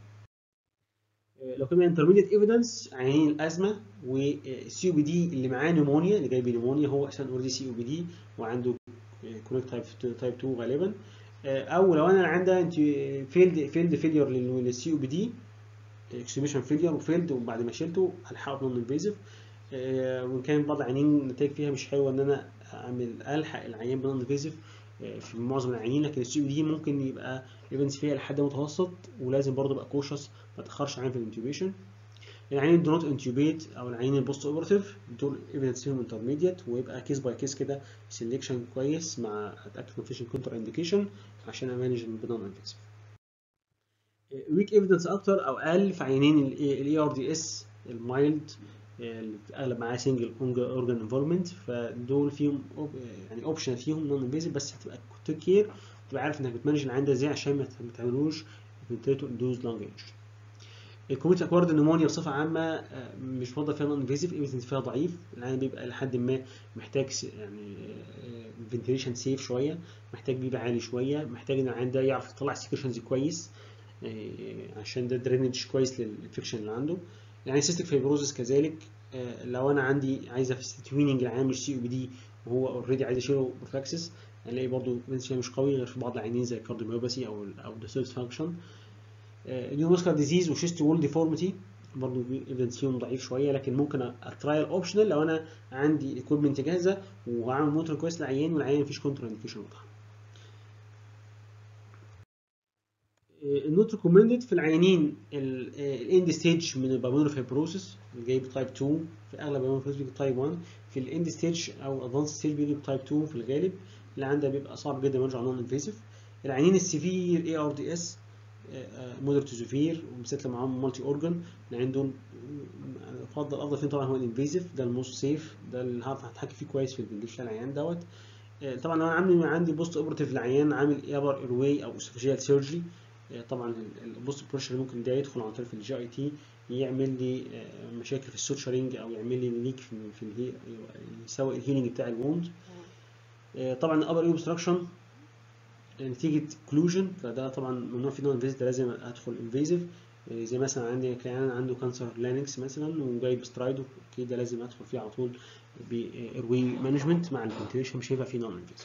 لو كمان انترميديت ايفيدنس عيانين الازمه والسي او بي دي اللي معاه نيمونيا اللي جاي بنيمونيا هو اساسا اوريدي سي او بي دي وعنده كونكت تايب تايب 2 غالبا او لو انا عندها انت فيلد فيلد فيلير للسي او بي دي اكسبيشن فيلير وفيلد وبعد ما شلته هلحقه نون انفيزيف وان كان بعض العيانين النتائج فيها مش حلوه ان انا اعمل الحق العيان بنون انفيزيف في معظم العيانين لكن السي دي ممكن يبقى ايفنس فيها لحد متوسط ولازم برضه ابقى كوشس ما اتاخرش عين في الانتوبيشن العيانين دو نوت انتوبيت او العيانين البوست اوبرتيف دول ايفنس فيهم انترميديت ويبقى كيس باي كيس كده سيلكشن كويس مع اتاكد كونفيشن كونتر انديكيشن عشان امانج البنون انفيزيف ويك ايفيدنس اكتر او اقل في عيانين الاي ار دي اس المايلد اللي اغلب معاه سنجل اورجان انفولمنت فدول فيهم يعني اوبشن فيهم نون انفيزيف بس هتبقى تيك كير تبقى عارف انك بتمانج اللي عندها ازاي عشان ما تعملوش فنتريتو اندوز لونج انج الكوميت اكوارد نمونيا بصفه عامه مش بفضل فيها نون انفيزيف ايفيدنس فيها ضعيف العين بيبقى لحد ما محتاج يعني فنتيليشن سيف شويه محتاج بيبقى عالي شويه محتاج ان العين ده يعرف يطلع سكريشنز كويس عشان ده درينج كويس للانفكشن اللي عنده يعني سيستيك فيبروزس كذلك لو انا عندي عايز في تويننج العيان مش سي او بي دي وهو اوريدي عايز اشيله بروفلاكسس هنلاقي برضه ايفيدنس مش قوي غير في بعض العيانين زي الكارديوميوباثي او ال او الديسيرس فانكشن نيو ماسكار ديزيز وشيست وول ديفورميتي برضه ايفيدنس فيهم ضعيف شويه لكن ممكن اترايل اوبشنال لو انا عندي ايكويبمنت جاهزه وهعمل موتور كويس للعيان والعيان مفيش كونتر انديكيشن واضحه النوت ريكومندد في العيانين الاند ستيج من البلمونري فايبروسيس اللي جاي بتايب 2 في اغلب البلمونري فايبروسيس بيجي تايب 1 في الاند ستيج او ادفانس ستيج بيجي بتايب 2 في الغالب اللي عندها بيبقى صعب جدا يرجع نون انفيسيف العيانين السيفير اي ار دي اس مودر تو سيفير وبالذات لما معاهم مالتي اورجن اللي عندهم افضل افضل فين طبعا هو الانفيزيف ده الموست سيف ده اللي هعرف اتحكم فيه كويس في البنديش بتاع العيان دوت طبعا لو انا عامل عندي بوست اوبرتيف العيان عامل ايبر ايرواي او اسوفيجيال سيرجري طبعا البوست بريشر ممكن ده يدخل عن طريق الجي اي تي يعمل لي مشاكل في السوتشرنج او يعمل لي ليك في, في الهي يسوي الهيلينج بتاع الووند طبعا الابر اي اوبستراكشن نتيجه كلوجن فده طبعا ممنوع في نون انفيزيف لازم ادخل انفيزيف زي مثلا عندي كان عنده كانسر لانكس مثلا وجايب سترايدو اوكي ده لازم ادخل فيه على طول بايروي مانجمنت مع الفنتيليشن مش هينفع فيه نون انفيزيف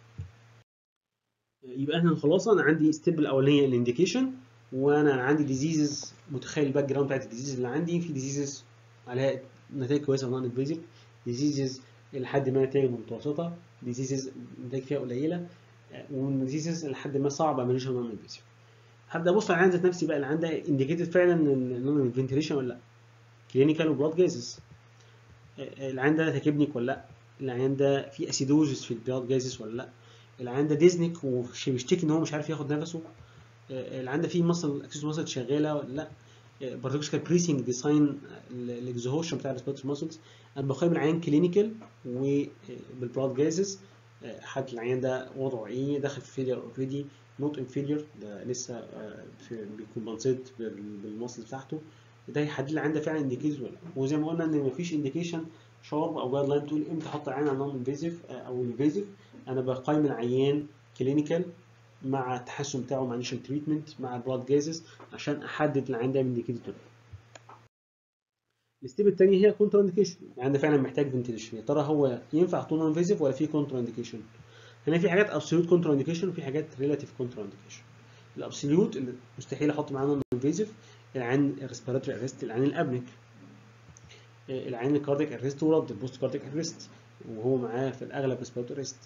يبقى احنا خلاص انا عندي ستيب الاولانيه الانديكيشن وانا عندي ديزيزز متخيل الباك جراوند بتاعت الديزيز اللي عندي في ديزيزز عليها نتائج كويسه نون انفيزيف ديزيزز لحد ما نتائج متوسطه ديزيزز نتائج فيها قليله وديزيزز لحد ما صعبه ماليش نون انفيزيف هبدا ابص على ذات نفسي بقى اللي عندها انديكيتد فعلا النون فنتيليشن ولا لا كلينيكال وبلاد جازز العيان ده تكبنيك ولا لا العيان ده في اسيدوزس في البلاد جازز ولا لا العيان ده ديزنك وبيشتكي ان هو مش عارف ياخد نفسه العيان ده فيه مصل اكسس مصل شغاله ولا لا بارتوكسيكال بريسنج ديزاين الاكزهوشن بتاع الريسبيرتوري ماسلز انا بقيم العيان كلينيكال وبالبلاد جازز حد العيان ده وضعه ايه داخل في فيلير اوريدي نوت ان فيلير ده لسه بيكمبنسيت بالمصل بتاعته ده يحدد لي عنده فعلا انديكيشن ولا وزي ما قلنا ان مفيش انديكيشن شارب او جايد لاين تقول امتى احط العيان على نون انفيزيف او انفيزيف انا بقيم العيان كلينيكال مع التحسن بتاعه مع انيشال تريتمنت مع البلاد جازز عشان احدد العيان ده انديكيتد ولا الستيب الثانيه هي كونترا انديكيشن العيان ده فعلا محتاج فنتيليشن يا ترى هو ينفع احطه نون انفيزيف ولا في كونترا انديكيشن هنا في حاجات ابسوليوت كونترا انديكيشن وفي حاجات ريلاتيف كونترا انديكيشن الابسوليوت اللي مستحيل احط معاه نون انفيزيف العين الريسبيراتوري ارست العين الابنك العين الكارديك ارست ورد البوست كارديك ارست وهو معاه في الاغلب ريسبيراتوري ارست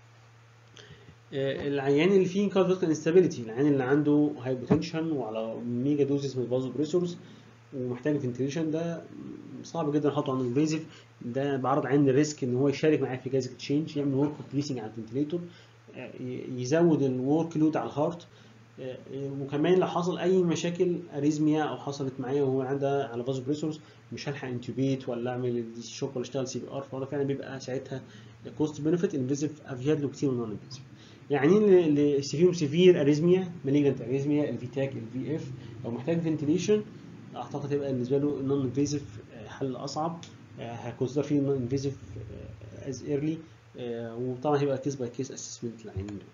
العيان اللي فيه كارديك انستابيليتي العيان اللي عنده هايبوتنشن وعلى ميجا دوزز من الفازو بريسورز ومحتاج فنتيليشن ده صعب جدا احطه عن الفيزيف ده بعرض عين الريسك ان هو يشارك معايا في جايزه تشينج يعمل ورك بريسنج على الفنتيليتور يزود الورك لود على الهارت وكمان لو حصل اي مشاكل اريزميا او حصلت معايا وهو عنده على فازو بريسورز مش هلحق انتوبيت ولا اعمل شوك ولا اشتغل سي بي ار فهو فعلا بيبقى ساعتها كوست بنفيت انفيزيف افياد له كتير نون انفيزيف يعني اللي فيهم سيفير اريزميا مالجنت اريزميا الفي تاك الفي اف لو محتاج فنتيليشن اعتقد هيبقى بالنسبه له النون انفيزيف حل اصعب هكونسيدر فيه النون انفيزيف از ايرلي وطبعا هيبقى كيس باي كيس اسسمنت العيانين دول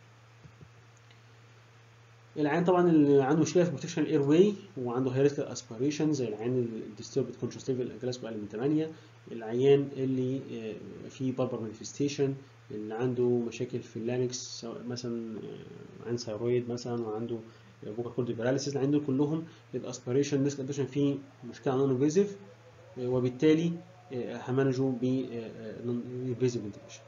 العيان طبعا اللي عنده مشكله في بروتكشن الاير واي وعنده هيريسكال اسبيريشن زي العيان الديستربد كونشس ليفل جلاسكو اقل من 8 العيان اللي فيه باربر مانيفستيشن اللي عنده مشاكل في اللانكس سواء مثلا عين ثايرويد مثلا وعنده فوكال كورد باراليسيس عنده كلهم الاسبيريشن ريسك اديشن فيه مشكله نون انفيزيف وبالتالي همانجه ب انفيزيف فنتيليشن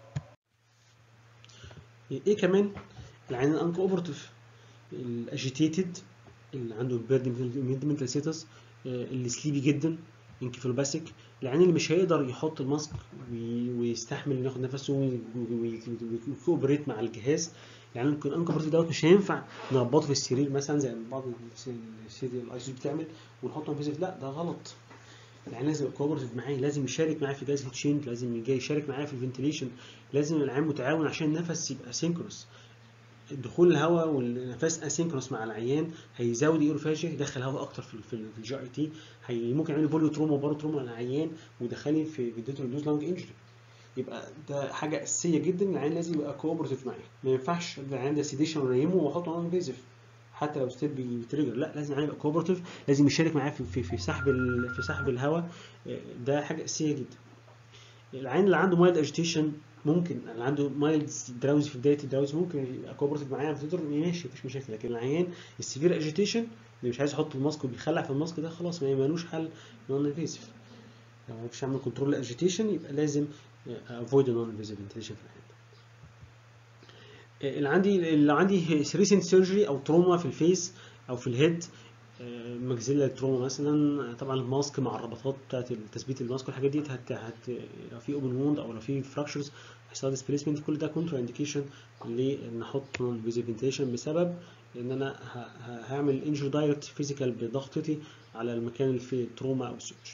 ايه كمان العيان الانكو اوبرتيف الاجيتيتد اللي عنده البيرد منتال ستاتس اللي سليبي جدا انكفالوباسيك العيان اللي مش هيقدر يحط الماسك ويستحمل انه ياخد نفسه ويكوبريت مع الجهاز يعني ممكن انكبرت دوت مش هينفع نربطه في السرير مثلا زي بعض السرير الاي سي بتعمل ونحطه انفيزيف لا ده غلط العيان لازم يبقى كوبرتيف معايا لازم يشارك معايا في جهاز التشينج لازم يشارك معايا في الفنتيليشن لازم العيان متعاون عشان النفس يبقى سينكروس دخول الهواء والنفس اسينكرونس مع العيان هيزود ايروفاجيا يدخل هواء اكتر في في الجي اي تي هي ممكن يعمل بوليو تروما وبارو تروما على العيان ويدخلني في فيديتو ريدوز لانج انجري يبقى ده حاجه اساسيه جدا العيان لازم يبقى كوبرتيف معايا ما ينفعش العيان ده سيديشن ونيمه واحطه نون انفيزيف حتى لو ستيب بيتريجر لا لازم العيان يبقى كوبرتيف لازم يشارك معايا في في, في سحب في سحب الهواء ده حاجه اساسيه جدا العيان اللي عنده مايلد اجيتيشن ممكن اللي عنده مايلد دراوزي في بدايه الدراوزي ممكن يبقى كوبرتيف معايا في ماشي مفيش مشاكل لكن العيان السيفير اجيتيشن اللي مش عايز يحط الماسك وبيخلع في الماسك ده خلاص ما مالوش حل نون انفيسيف لو ما فيش عامل كنترول الاجيتيشن يبقى لازم افويد نون انفيسيف فنتيليشن في العيان اللي عندي اللي عندي ريسنت سيرجري او تروما في الفيس او في الهيد ماكسيلا تروما مثلا طبعا الماسك مع الربطات بتاعت تثبيت الماسك والحاجات دي هت هت لو في اوبن ووند او لو في فراكشرز هيحصل ديسبيسمنت كل ده كونترا انديكيشن ان احط نون فيزيف فنتيشن بسبب ان انا هعمل انجر دايركت فيزيكال بضغطتي على المكان اللي فيه تروما او سيرج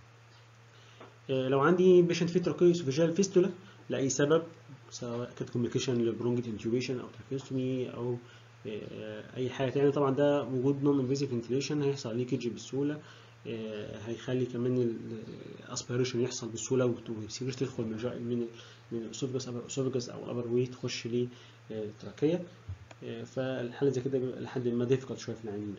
لو عندي بيشنت فيه تراكيوس فيجال فيستولا لاي سبب سواء كانت كوميونيكيشن لبرونجيت انتوبيشن او تراكيوستومي او اي حاجه تانية طبعا ده وجود نون انفيزيف فنتيليشن هيحصل ليكج بسهوله هيخلي كمان الاسبيريشن يحصل بسهوله والسيجرت تدخل من من من الاسوفجس او الاسوفجس او الابر وي تخش للتراكيه فالحاله زي كده بيبقى لحد ما ديفيكالت شويه في العيانين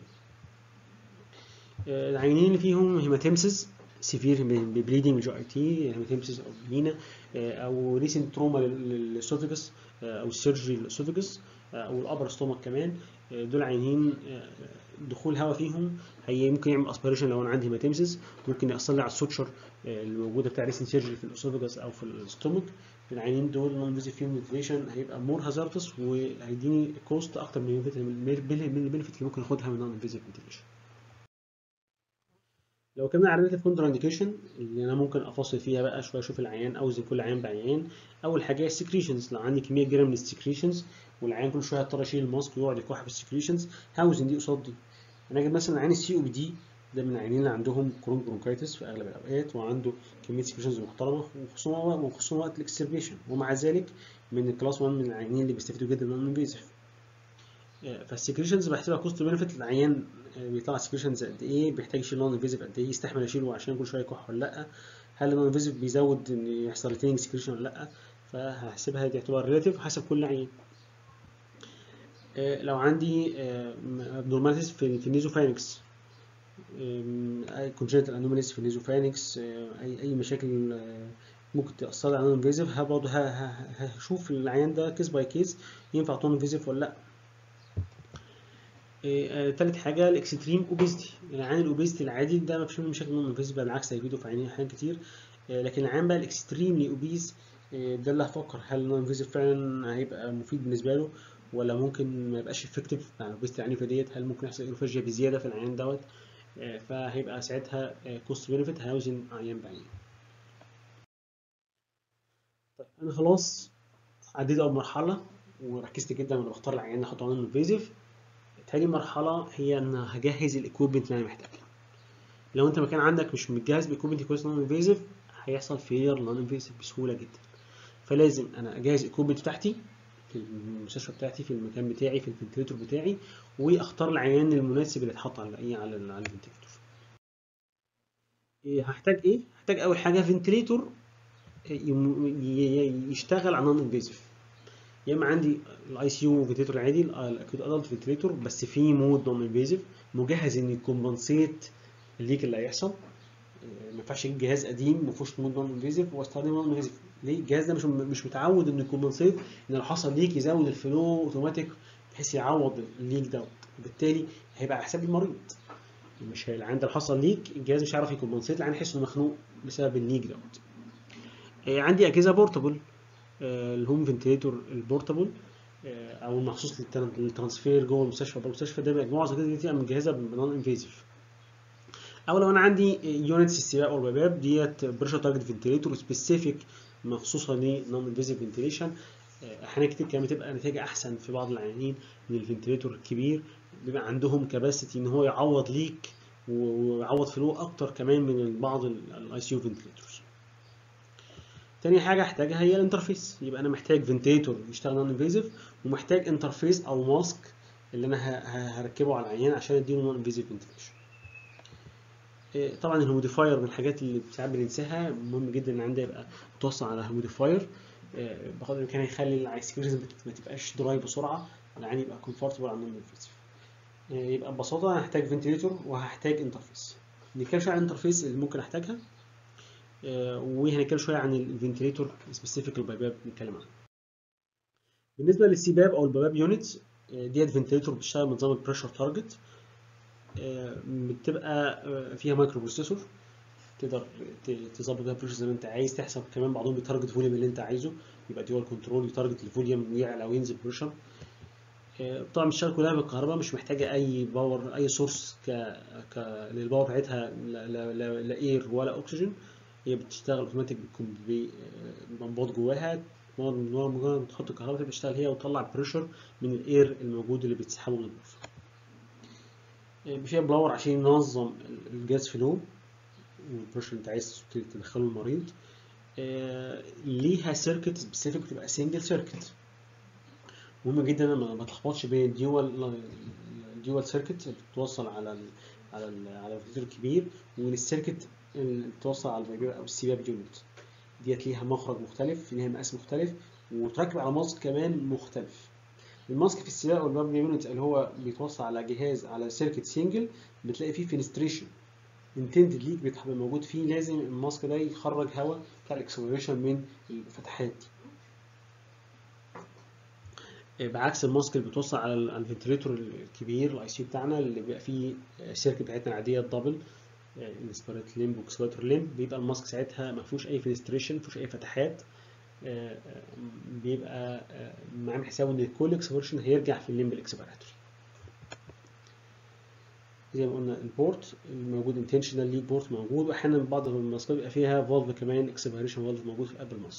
العيانين اللي فيهم هيماتيمسز سيفير ببليدنج جي اي تي هيماتيمسز او بلينا او ريسنت تروما للاسوفجس او السيرجري للاسوفجس او الابر ستومك كمان دول عيانين دخول هواء فيهم هي ممكن يعمل اسبيريشن لو انا عندي هيماتيمسز ممكن ياثر لي على السوتشر اللي موجوده بتاع ريسنت سيرجري في الاسوفجس او في الستومك العيانين دول نون فيزيف فيهم فنتيليشن هيبقى مور هازاردس وهيديني كوست اكتر من البنفيت اللي ممكن اخدها من نون فيزيف فنتيليشن لو كنا على ريليتيف كونتر انديكيشن اللي انا ممكن افصل فيها بقى شويه اشوف العيان اوزن كل عيان بعيان اول حاجه السكريشنز لو عندي كميه كبيره من السكريشنز والعيان كل شويه اضطر اشيل الماسك ويقعد يكح في السكريشنز هوزن دي قصاد دي انا اجيب مثلا عيان السي او بي دي ده من العيانين اللي عندهم كرون برونكايتس في اغلب الاوقات وعنده كميه سكريشنز محترمه وخصوصا وخصوصا وقت الاكسربيشن ومع ذلك من الكلاس 1 من العيانين اللي بيستفيدوا جدا من الانفيزيف فالسكريشنز بحسبها كوست بنفيت للعيان بيطلع سكريشنز قد ايه بيحتاج يشيل نون انفيزيف قد ايه يستحمل اشيله عشان كل شويه يكح ولا لا هل النون انفيزيف بيزود ان يحصل ريتيننج سكريشن ولا لا فهحسبها دي تعتبر ريلاتيف حسب كل عيان لو عندي ابنورماليتيز في في النيزوفانكس اي كونجنتال انوماليز في النيزوفانكس اي اي مشاكل ممكن تاثر على النون انفيزيف برضه هشوف العيان ده كيس باي كيس ينفع نون انفيزيف ولا لا تالت حاجه الاكستريم اوبيزيتي العيان الاوبيزيتي العادي ده ما فيش منه مشاكل نون انفيزيف بالعكس هيفيده في عينيه احيان كتير لكن العيان بقى الاكستريملي اوبيز ده اللي هفكر هل النون انفيزيف فعلا هيبقى مفيد بالنسبه له ولا ممكن ما يبقاش افكتيف مع الاوبيزيتي العنيفه ديت هل ممكن يحصل ايروفاجيا بزياده في العيان دوت فهيبقى ساعتها كوست بينفيت هيوزن عيان بعيان طيب انا خلاص عديت اول مرحله وركزت جدا وانا بختار العيان اللي احطه نون انفيزيف تاني مرحلة هي إن هجهز الإكويبمنت اللي أنا محتاجها. لو أنت مكان عندك مش متجهز بإكويبمنت كويس نون انفيزيف هيحصل فيلير نون انفيزيف بسهولة جدا. فلازم أنا أجهز الإكويبمنت بتاعتي في المستشفى بتاعتي في المكان بتاعي في الفنتليتور بتاعي واختار العيان المناسب اللي اتحط على ايه على على الفنتليتور. إيه هحتاج ايه؟ هحتاج أول حاجة فنتليتور يشتغل على نون انفيزيف. يا اما عندي الاي سي يو فنتليتور العادي الاكيوت ادلت فنتليتور بس في مود نون انفيزيف مجهز ان يكمبنسيت الليك اللي هيحصل ما ينفعش اجيب جهاز قديم ما فيهوش مود نون انفيزيف واستخدم نون انفيزيف ليه الجهاز ده مش مش متعود انه يكمبنسيت ان لو حصل ليك يزود الفلو اوتوماتيك بحيث يعوض الليك دوت وبالتالي هيبقى على حساب المريض مش العيان ده حصل ليك الجهاز مش هيعرف يكمبنسيت العيان يحس انه مخنوق بسبب الليك دوت عندي اجهزه بورتابل الهوم فنتليتور البورتابل او المخصوص للترانسفير جوه المستشفى بره المستشفى ده معظم كده دي بتبقى مجهزه بنون انفيزيف او لو انا عندي يونتس السباق والباب ديت بريشر تارجت فنتليتور سبيسيفيك مخصوصه لنون انفيزيف فنتليشن احيانا كتير كمان بتبقى نتيجه احسن في بعض العيانين من الفنتليتور الكبير بيبقى عندهم كباسيتي ان هو يعوض ليك ويعوض فلو اكتر كمان من بعض الاي سي يو فنتليتورز تاني حاجه احتاجها هي الانترفيس يبقى انا محتاج فنتيتور يشتغل نون انفيزيف ومحتاج انترفيس او ماسك اللي انا هركبه على العيان عشان اديله نون انفيزيف فنتيليشن طبعا الهيموديفاير من الحاجات اللي ساعات بننساها مهم جدا ان عندي يبقى متوصل على هيموديفاير بقدر الامكان يخلي السكريشن ما تبقاش دراي بسرعه العيان يبقى كومفورتبل على النون انفيزيف يبقى ببساطه انا هحتاج فنتيليتور وهحتاج انترفيس نتكلم شويه عن الانترفيس اللي ممكن احتاجها وهنتكلم شويه عن الفنتليتور سبيسيفيك البيباب نتكلم عنه بالنسبه للسيباب او البيباب يونتس ديت فنتليتور بتشتغل بنظام البريشر تارجت بتبقى فيها مايكرو بروسيسور تقدر تظبط بيها البريشر زي ما انت عايز تحسب كمان بعضهم بيتارجت فوليوم اللي انت عايزه يبقى ديوال كنترول يتارجت الفوليوم يعلى او ينزل بريشر طبعا بتشتغل كلها بالكهرباء مش محتاجه اي باور اي سورس ك, ك... للباور بتاعتها لا, لا, لا, لا اير ولا اكسجين هي بتشتغل اوتوماتيك بمبات جواها مجرد تحط الكهرباء بتشتغل هي وتطلع بريشر من الاير الموجود اللي بتسحبه من الغرفه فيها بلاور عشان ينظم الجاز فلو والبريشر اللي انت عايز تدخله المريض ليها سيركت سبيسيفيك بتبقى سنجل سيركت مهم جدا ما تلخبطش بين الديوال الديوال سيركت اللي بتوصل على ال على ال على الفلتر الكبير والسيركت اللي بتوصل على الفيبر او السباب يونت ديت ليها مخرج مختلف ليها مقاس مختلف وتركب على ماسك كمان مختلف الماسك في السباق والباب يونت اللي هو بيتوصل على جهاز على سيركت سنجل بتلاقي فيه فينستريشن انتندد ليك بيبقى موجود فيه لازم الماسك ده يخرج هواء بتاع الاكسبريشن من الفتحات دي بعكس الماسك اللي بتوصل على الفنتريتور الكبير الاي سي بتاعنا اللي بيبقى فيه السيركت بتاعتنا العاديه الدبل انسبيرات ليمب واكسبيراتور ليمب بيبقى الماسك ساعتها ما فيهوش اي فينستريشن ما فيهوش اي فتحات بيبقى عامل حسابه ان كل اكسبريشن هيرجع في الليمب الاكسبيراتوري زي ما قلنا البورت الموجود انتشنال ليد بورت موجود واحيانا بعض الماسكات بيبقى فيها فالف كمان اكسبيريشن فالف موجود في قلب الماسك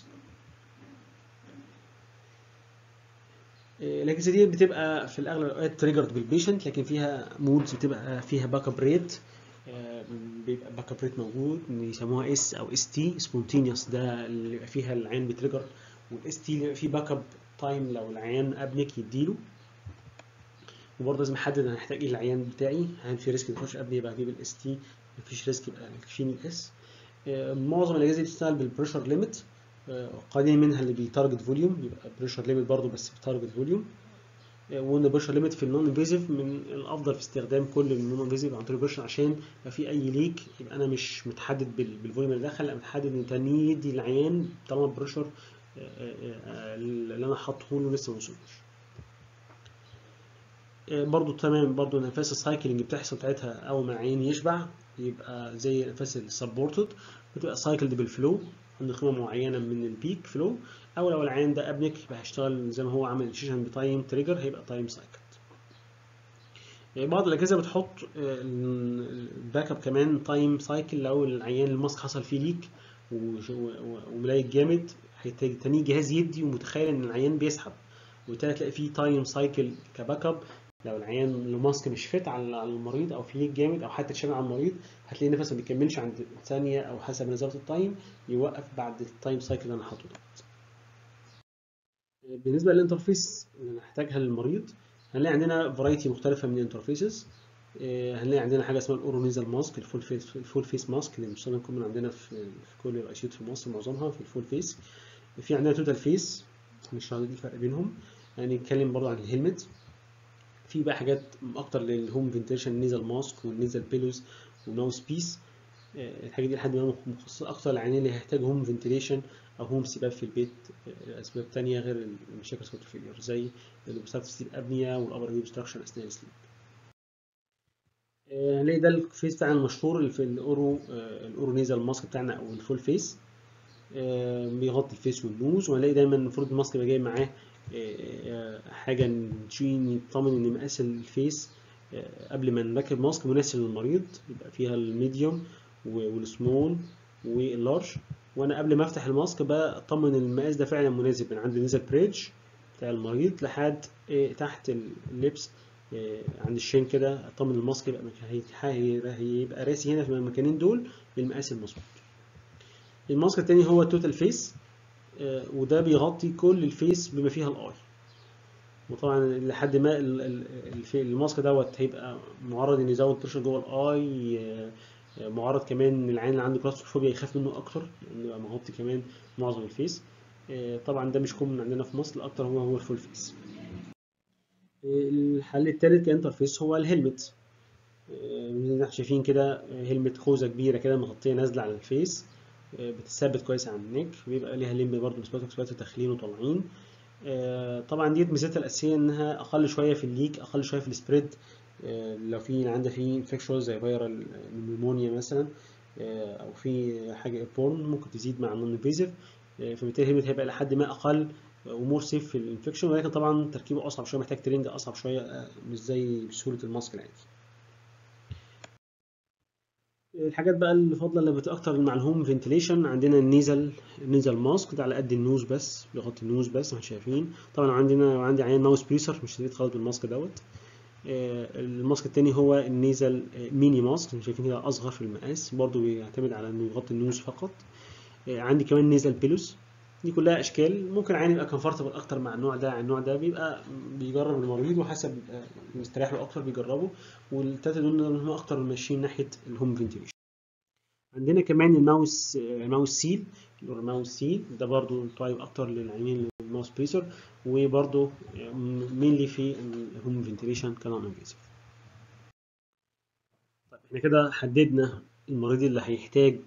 الاجهزه دي بتبقى في الاغلب الاوقات تريجرد بالبيشنت لكن فيها مودز بتبقى فيها باك اب ريت بيبقى باك اب ريت موجود يسموها اس او اس تي سبونتينيوس ده اللي بيبقى فيها العين بتريجر والاس تي اللي بيبقى فيه باك اب تايم لو العيان ابنك يديله وبرضه لازم احدد انا هحتاج ايه العيان بتاعي هل في ريسك يخش قبل يبقى اجيب الاس تي مفيش ريسك يبقى يكفيني الاس معظم الاجهزه دي بتشتغل بالبريشر ليميت قليل منها اللي بيتارجت فوليوم بيبقى بريشر ليميت برضه بس بيتارجت فوليوم وان بريشر ليميت في النون انفيزيف من الافضل في استخدام كل النون انفيزيف عن طريق بريشر عشان لو في اي ليك يبقى انا مش متحدد بالفوليوم اللي دخل لا متحدد ان تاني يدي العيان طالما البريشر اللي انا حاطه له لسه ما وصلش برضو تمام برضو الانفاس السايكلينج بتحصل بتاعتها اول ما العين يشبع يبقى زي الانفاس السبورتد بتبقى سايكلد بالفلو عند قيمه معينه من البيك فلو او لو العين ده ابنك يبقى هيشتغل زي ما هو عامل انيشيشن بتايم تريجر هيبقى تايم سايكلد بعض الاجهزه بتحط الباك اب كمان تايم سايكل لو العيان الماسك حصل فيه ليك وملايك جامد هيحتاج تاني جهاز يدي ومتخيل ان العيان بيسحب وبالتالي تلاقي فيه تايم سايكل كباك اب لو العيان الماسك مش فيت على المريض او في ليك جامد او حتى اتشال على المريض هتلاقي نفسه ما بيكملش عند ثانيه او حسب نظام التايم يوقف بعد التايم سايكل اللي انا حاطه ده بالنسبه للانترفيس اللي هنحتاجها للمريض هنلاقي عندنا فرايتي مختلفه من الانترفيسز هنلاقي عندنا حاجه اسمها الاورونيزال ماسك الفول فيس الفول فيس ماسك اللي مستخدم كمان عندنا في, في كل الايسيوت في مصر معظمها في الفول فيس في عندنا توتال فيس هنشرح دي الفرق بينهم هنتكلم يعني برضه عن الهيلمت في بقى حاجات اكتر للهوم فنتيشن نيزل ماسك والنيزل بيلوز والماوس بيس الحاجه دي لحد ما مخصصه اكتر للعيانين اللي هيحتاج هوم فنتيليشن او هوم سباب في البيت اسباب تانية غير المشاكل سكوت فيلير زي الاوبستراكتيف سليب ابنيا والابر ويب ستراكشر اثناء السليب هنلاقي ده الفيس بتاعنا المشهور اللي في الاورو الاورو نيزل ماسك بتاعنا او الفول فيس بيغطي الفيس والنوز وهنلاقي دايما المفروض الماسك يبقى جاي معاه حاجه نشين يطمن ان مقاس الفيس قبل ما نركب ماسك مناسب للمريض يبقى فيها الميديوم والسمول واللارج وانا قبل ما افتح الماسك بطمن المقاس ده فعلا مناسب من عند النيزل بريدج بتاع المريض لحد تحت اللبس عند الشين كده اطمن الماسك يبقى هيبقى راسي هنا في المكانين دول بالمقاس المظبوط الماسك التاني هو التوتال فيس وده بيغطي كل الفيس بما فيها الاي وطبعا لحد ما الماسك دوت هيبقى معرض ان يزود بريشر جوه الاي معرض كمان ان العين اللي عنده كلاستروفوبيا يخاف منه اكتر لانه يبقى مغطي كمان معظم الفيس طبعا ده مش كومن عندنا في مصر الاكتر هو هو الفول فيس الحل الثالث كانترفيس هو الهلمت زي ما احنا شايفين كده هلمت خوذه كبيره كده مغطيه نازله على الفيس بتثبت كويس على النيك بيبقى ليها لمب برضه مثبات وكسبات داخلين وطالعين طبعا ديت ميزتها الاساسيه انها اقل شويه في الليك اقل شويه في السبريد لو في عندها في انفكشن زي فيرال نيمونيا مثلا او في حاجه ايربورن ممكن تزيد مع النون انفيزيف فبالتالي الهيلمت هيبقى لحد ما اقل ومور سيف في الانفكشن ولكن طبعا تركيبه اصعب شويه محتاج ترينج اصعب شويه مش زي سهوله الماسك العادي الحاجات بقى اللي فاضله اللي بت اكتر مع الهوم فنتيليشن عندنا النيزل النيزل ماسك ده على قد النوز بس بيغطي النوز بس احنا شايفين طبعا عندنا عندي عيان ماوس بريسر مش شديد خالص بالماسك دوت الماسك التاني هو النيزل ميني ماسك شايفين كده اصغر في المقاس برضو بيعتمد على انه يغطي النوز فقط عندي كمان نيزل بيلوس دي كلها اشكال ممكن عين يبقى كومفورتبل اكتر مع النوع ده عن النوع ده بيبقى بيجرب المريض وحسب مستريح له اكتر بيجربه والتلاته دول هم اكتر ماشيين ناحيه الهوم فنتيليشن عندنا كمان الماوس الماوس سيل الماوس سيل ده برضو طيب اكتر للعينين الماوس بريسر وبرضو مينلي في الهوم فنتيليشن كنوع انفيزيف طيب احنا كده حددنا المريض اللي هيحتاج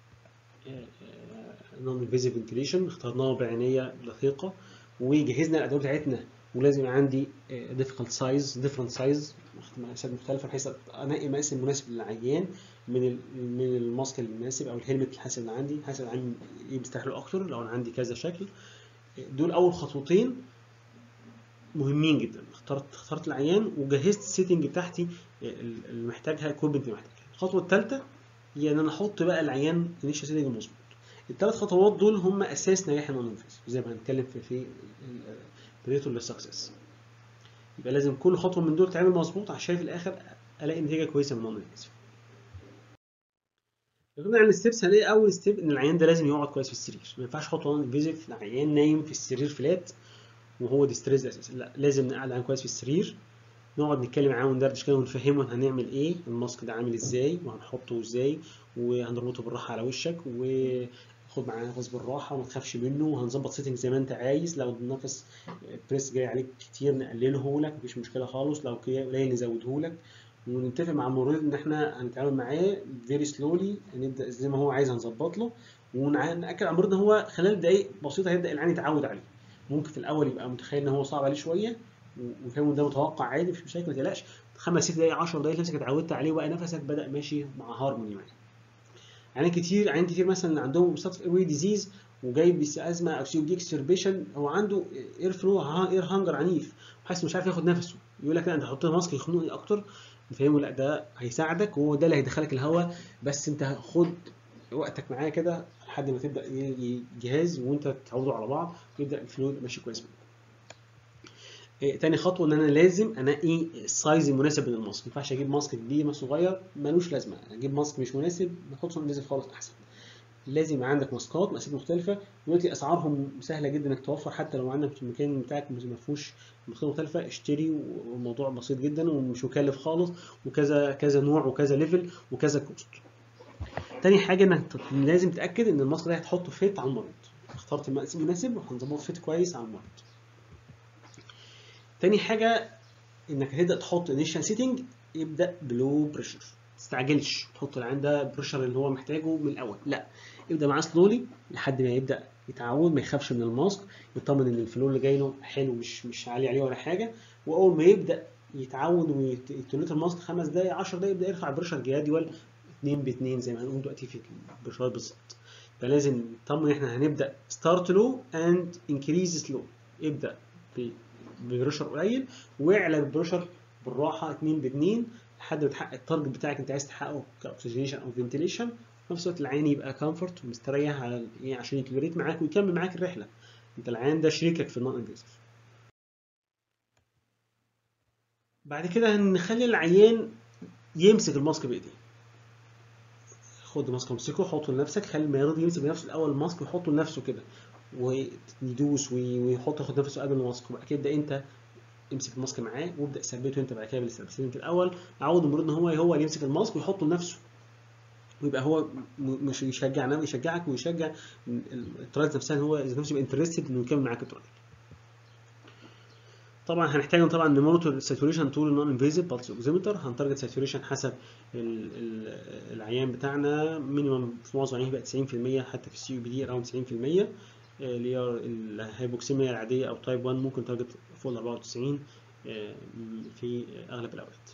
نون انفيزيف فنتيليشن اخترناه بعنايه دقيقه وجهزنا الادوات بتاعتنا ولازم يبقى عندي ديفيكالت سايز ديفرنت سايز مقاسات مختلفه بحيث انقي مقاس المناسب للعيان من من الماسك المناسب او الهلمت الحاسب اللي عندي حاسب العين ايه بيستحمل اكتر لو انا عندي كذا شكل دول اول خطوتين مهمين جدا اخترت اخترت العيان وجهزت السيتنج بتاعتي اللي محتاجها اكويبمنت اللي محتاجها الخطوه الثالثه هي ان انا احط بقى العيان انيشال سيتنج مظبوط الثلاث خطوات دول هم اساس نجاح النون انفيس زي ما هنتكلم في في بريتو للسكسس يبقى لازم كل خطوه من دول تعمل مظبوط عشان في الاخر الاقي نتيجه كويسه من النون انفيس لو عن الستبس هنلاقي اول ستيب ان العيان ده لازم يقعد كويس في السرير ما ينفعش احط نون انفيزيف العيان نايم في السرير فلات وهو ديستريس اساسا لا لازم نقعد العيان كويس في السرير نقعد نتكلم معاه وندردش كده ونفهمه هنعمل ايه الماسك ده عامل ازاي وهنحطه ازاي وهنربطه بالراحه على وشك وخد معاه نفس بالراحه وما تخافش منه وهنظبط سيتنج زي ما انت عايز لو النفس بريس جاي عليك كتير نقلله لك مفيش مشكله خالص لو قليل نزوده لك ونتفق مع الممرض ان احنا هنتعامل معاه فيري سلولي هنبدا زي ما هو عايز هنظبط له وناكد على الممرض ان هو خلال دقائق بسيطه هيبدا العين يتعود عليه ممكن في الاول يبقى متخيل ان هو صعب عليه شويه وفاهم ده متوقع عادي مفيش مشاكل ما تقلقش خمس ست دقايق 10 دقايق نفسك اتعودت عليه وبقى نفسك بدا ماشي مع هارموني معاه عيان كتير عيان كتير مثلا عندهم مصاب ايروي ديزيز وجاي ازمه او سي دي اكستربيشن هو عنده اير فلو اير هانجر عنيف وحاسس مش عارف ياخد نفسه يقول لك لا انت حط ماسك يخنقني اكتر نفهمه لا ده هيساعدك وهو ده اللي هيدخلك الهواء بس انت خد وقتك معاه كده لحد ما تبدا جهاز وانت تتعودوا على بعض ويبدا الفلو ماشي كويس معاك. إيه تاني خطوه ان انا لازم انقي السايز المناسب من الماسك ما ينفعش اجيب ماسك كبير ماسك صغير ملوش لازمه اجيب ماسك مش مناسب ما تحطش نازل خالص احسن لازم يبقى عندك ماسكات مقاسات مختلفه دلوقتي اسعارهم سهله جدا انك توفر حتى لو عندك في المكان بتاعك ما فيهوش ماسكات مختلفه اشتري والموضوع بسيط جدا ومش مكلف خالص وكذا كذا نوع وكذا ليفل وكذا كوست تاني حاجه انك لازم تتاكد ان الماسك ده هتحطه فيت على المريض اخترت المقاس المناسب وهنظبطه فيت كويس على المريض تاني حاجه انك هتبدا تحط انيشال سيتنج يبدا بلو بريشر ما تستعجلش تحط العين ده بريشر اللي هو محتاجه من الاول لا ابدا معاه سلولي لحد ما يبدا يتعود ما يخافش من الماسك يطمن ان الفلو اللي جاي له حلو مش مش عالي عليه ولا حاجه واول ما يبدا يتعود ويتولد الماسك خمس دقايق 10 دقايق يبدا يرفع البريشر جراديوال 2 ب 2 زي ما هنقول دلوقتي في البريشرات بالظبط فلازم نطمن احنا هنبدا ستارت لو اند انكريز سلو ابدا ببريشر قليل واعلى البريشر بالراحه 2 ب 2 لحد ما تحقق التارجت بتاعك انت عايز تحققه كاكسجينيشن او فنتيليشن في نفس الوقت العين يبقى كومفورت ومستريح على ايه عشان يتولريت معاك ويكمل معاك الرحله انت العين ده شريكك في النون انفيزيف بعد كده هنخلي العيان يمسك الماسك بايديه خد ماسك امسكه حطه لنفسك خلي المريض يمسك بنفسه الاول الماسك ويحطه لنفسه كده ويدوس ويحط ياخد نفسه قبل الماسك وبعد كده انت امسك الماسك معاه وابدا ثبته انت بعد كده بالستبسينج الاول عود المريض ان هو هو اللي يمسك الماسك ويحطه لنفسه ويبقى هو مش يشجع نفسه يشجعك ويشجع الترايل نفسها ان هو اذا نفسه يبقى انترستد انه يكمل معاك الترايل طبعا هنحتاج طبعا نمونيتور الساتوريشن طول النون انفيزيف بالس اوكسيمتر هنتارجت ساتوريشن حسب ال ال العيان بتاعنا مينيمم في معظم العيان بقى 90% حتى في السي يو بي دي اراوند 90% اللي هي الهايبوكسيميا العاديه او تايب 1 ممكن تارجت فوق ال 94 في اغلب الاوقات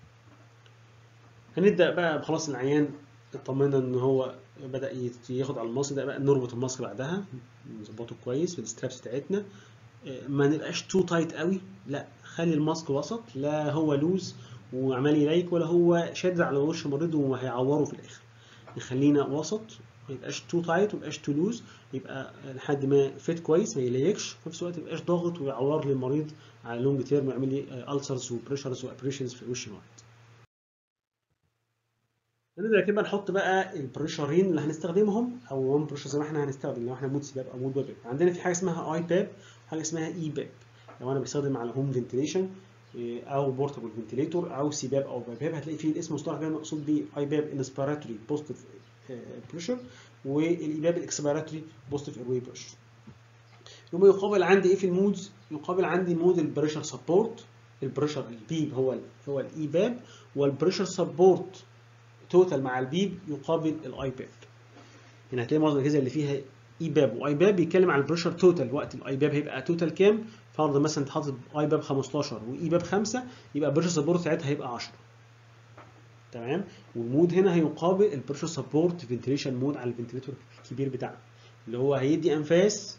هنبدا بقى خلاص العيان اطمنا ان هو بدا ياخد على الماسك ده بقى نربط الماسك بعدها نظبطه كويس بالسترابس بتاعتنا ما نبقاش تو تايت قوي لا خلي الماسك وسط لا هو لوز وعمال يليك ولا هو شادد على وش المريض وهيعوره في الاخر نخلينا وسط ما يبقاش تو تايت وما يبقاش تو لوز يبقى لحد ما فيت كويس ما يليكش في نفس الوقت ما يبقاش ضاغط ويعور لي المريض على لونج تيرم ويعمل لي السرز وبريشرز وابريشنز في وش المريض هنبدا كده نحط بقى البريشرين اللي هنستخدمهم او وان بريشر زي ما احنا هنستخدم لو احنا مود سباب او مود ويب عندنا في حاجه اسمها اي باب وحاجه اسمها اي باب لو انا بستخدم على هوم فنتيليشن او بورتابل فنتيليتور او سباب او باب هتلاقي فيه الاسم مصطلح ده مقصود بيه اي باب انسبيراتوري بوزيتيف بريشر والايباب الاكسبيراتوري بوزيتيف اير واي بريشر يبقى يقابل عندي ايه في المودز يقابل عندي مود البريشر سبورت البريشر البيب هو ال هو الاي باب والبريشر سبورت توتال مع البيب يقابل الاي باب هنا هتلاقي معظم الاجهزه اللي فيها اي باب واي باب بيتكلم عن البريشر توتال وقت الاي باب هيبقى توتال كام فرض مثلا انت حاطط اي باب 15 واي باب 5 يبقى البريشر سبورت ساعتها هيبقى 10 تمام والمود هنا هيقابل البريشر سبورت فنتيليشن مود على الفنتيليتور الكبير بتاعنا اللي هو هيدي انفاس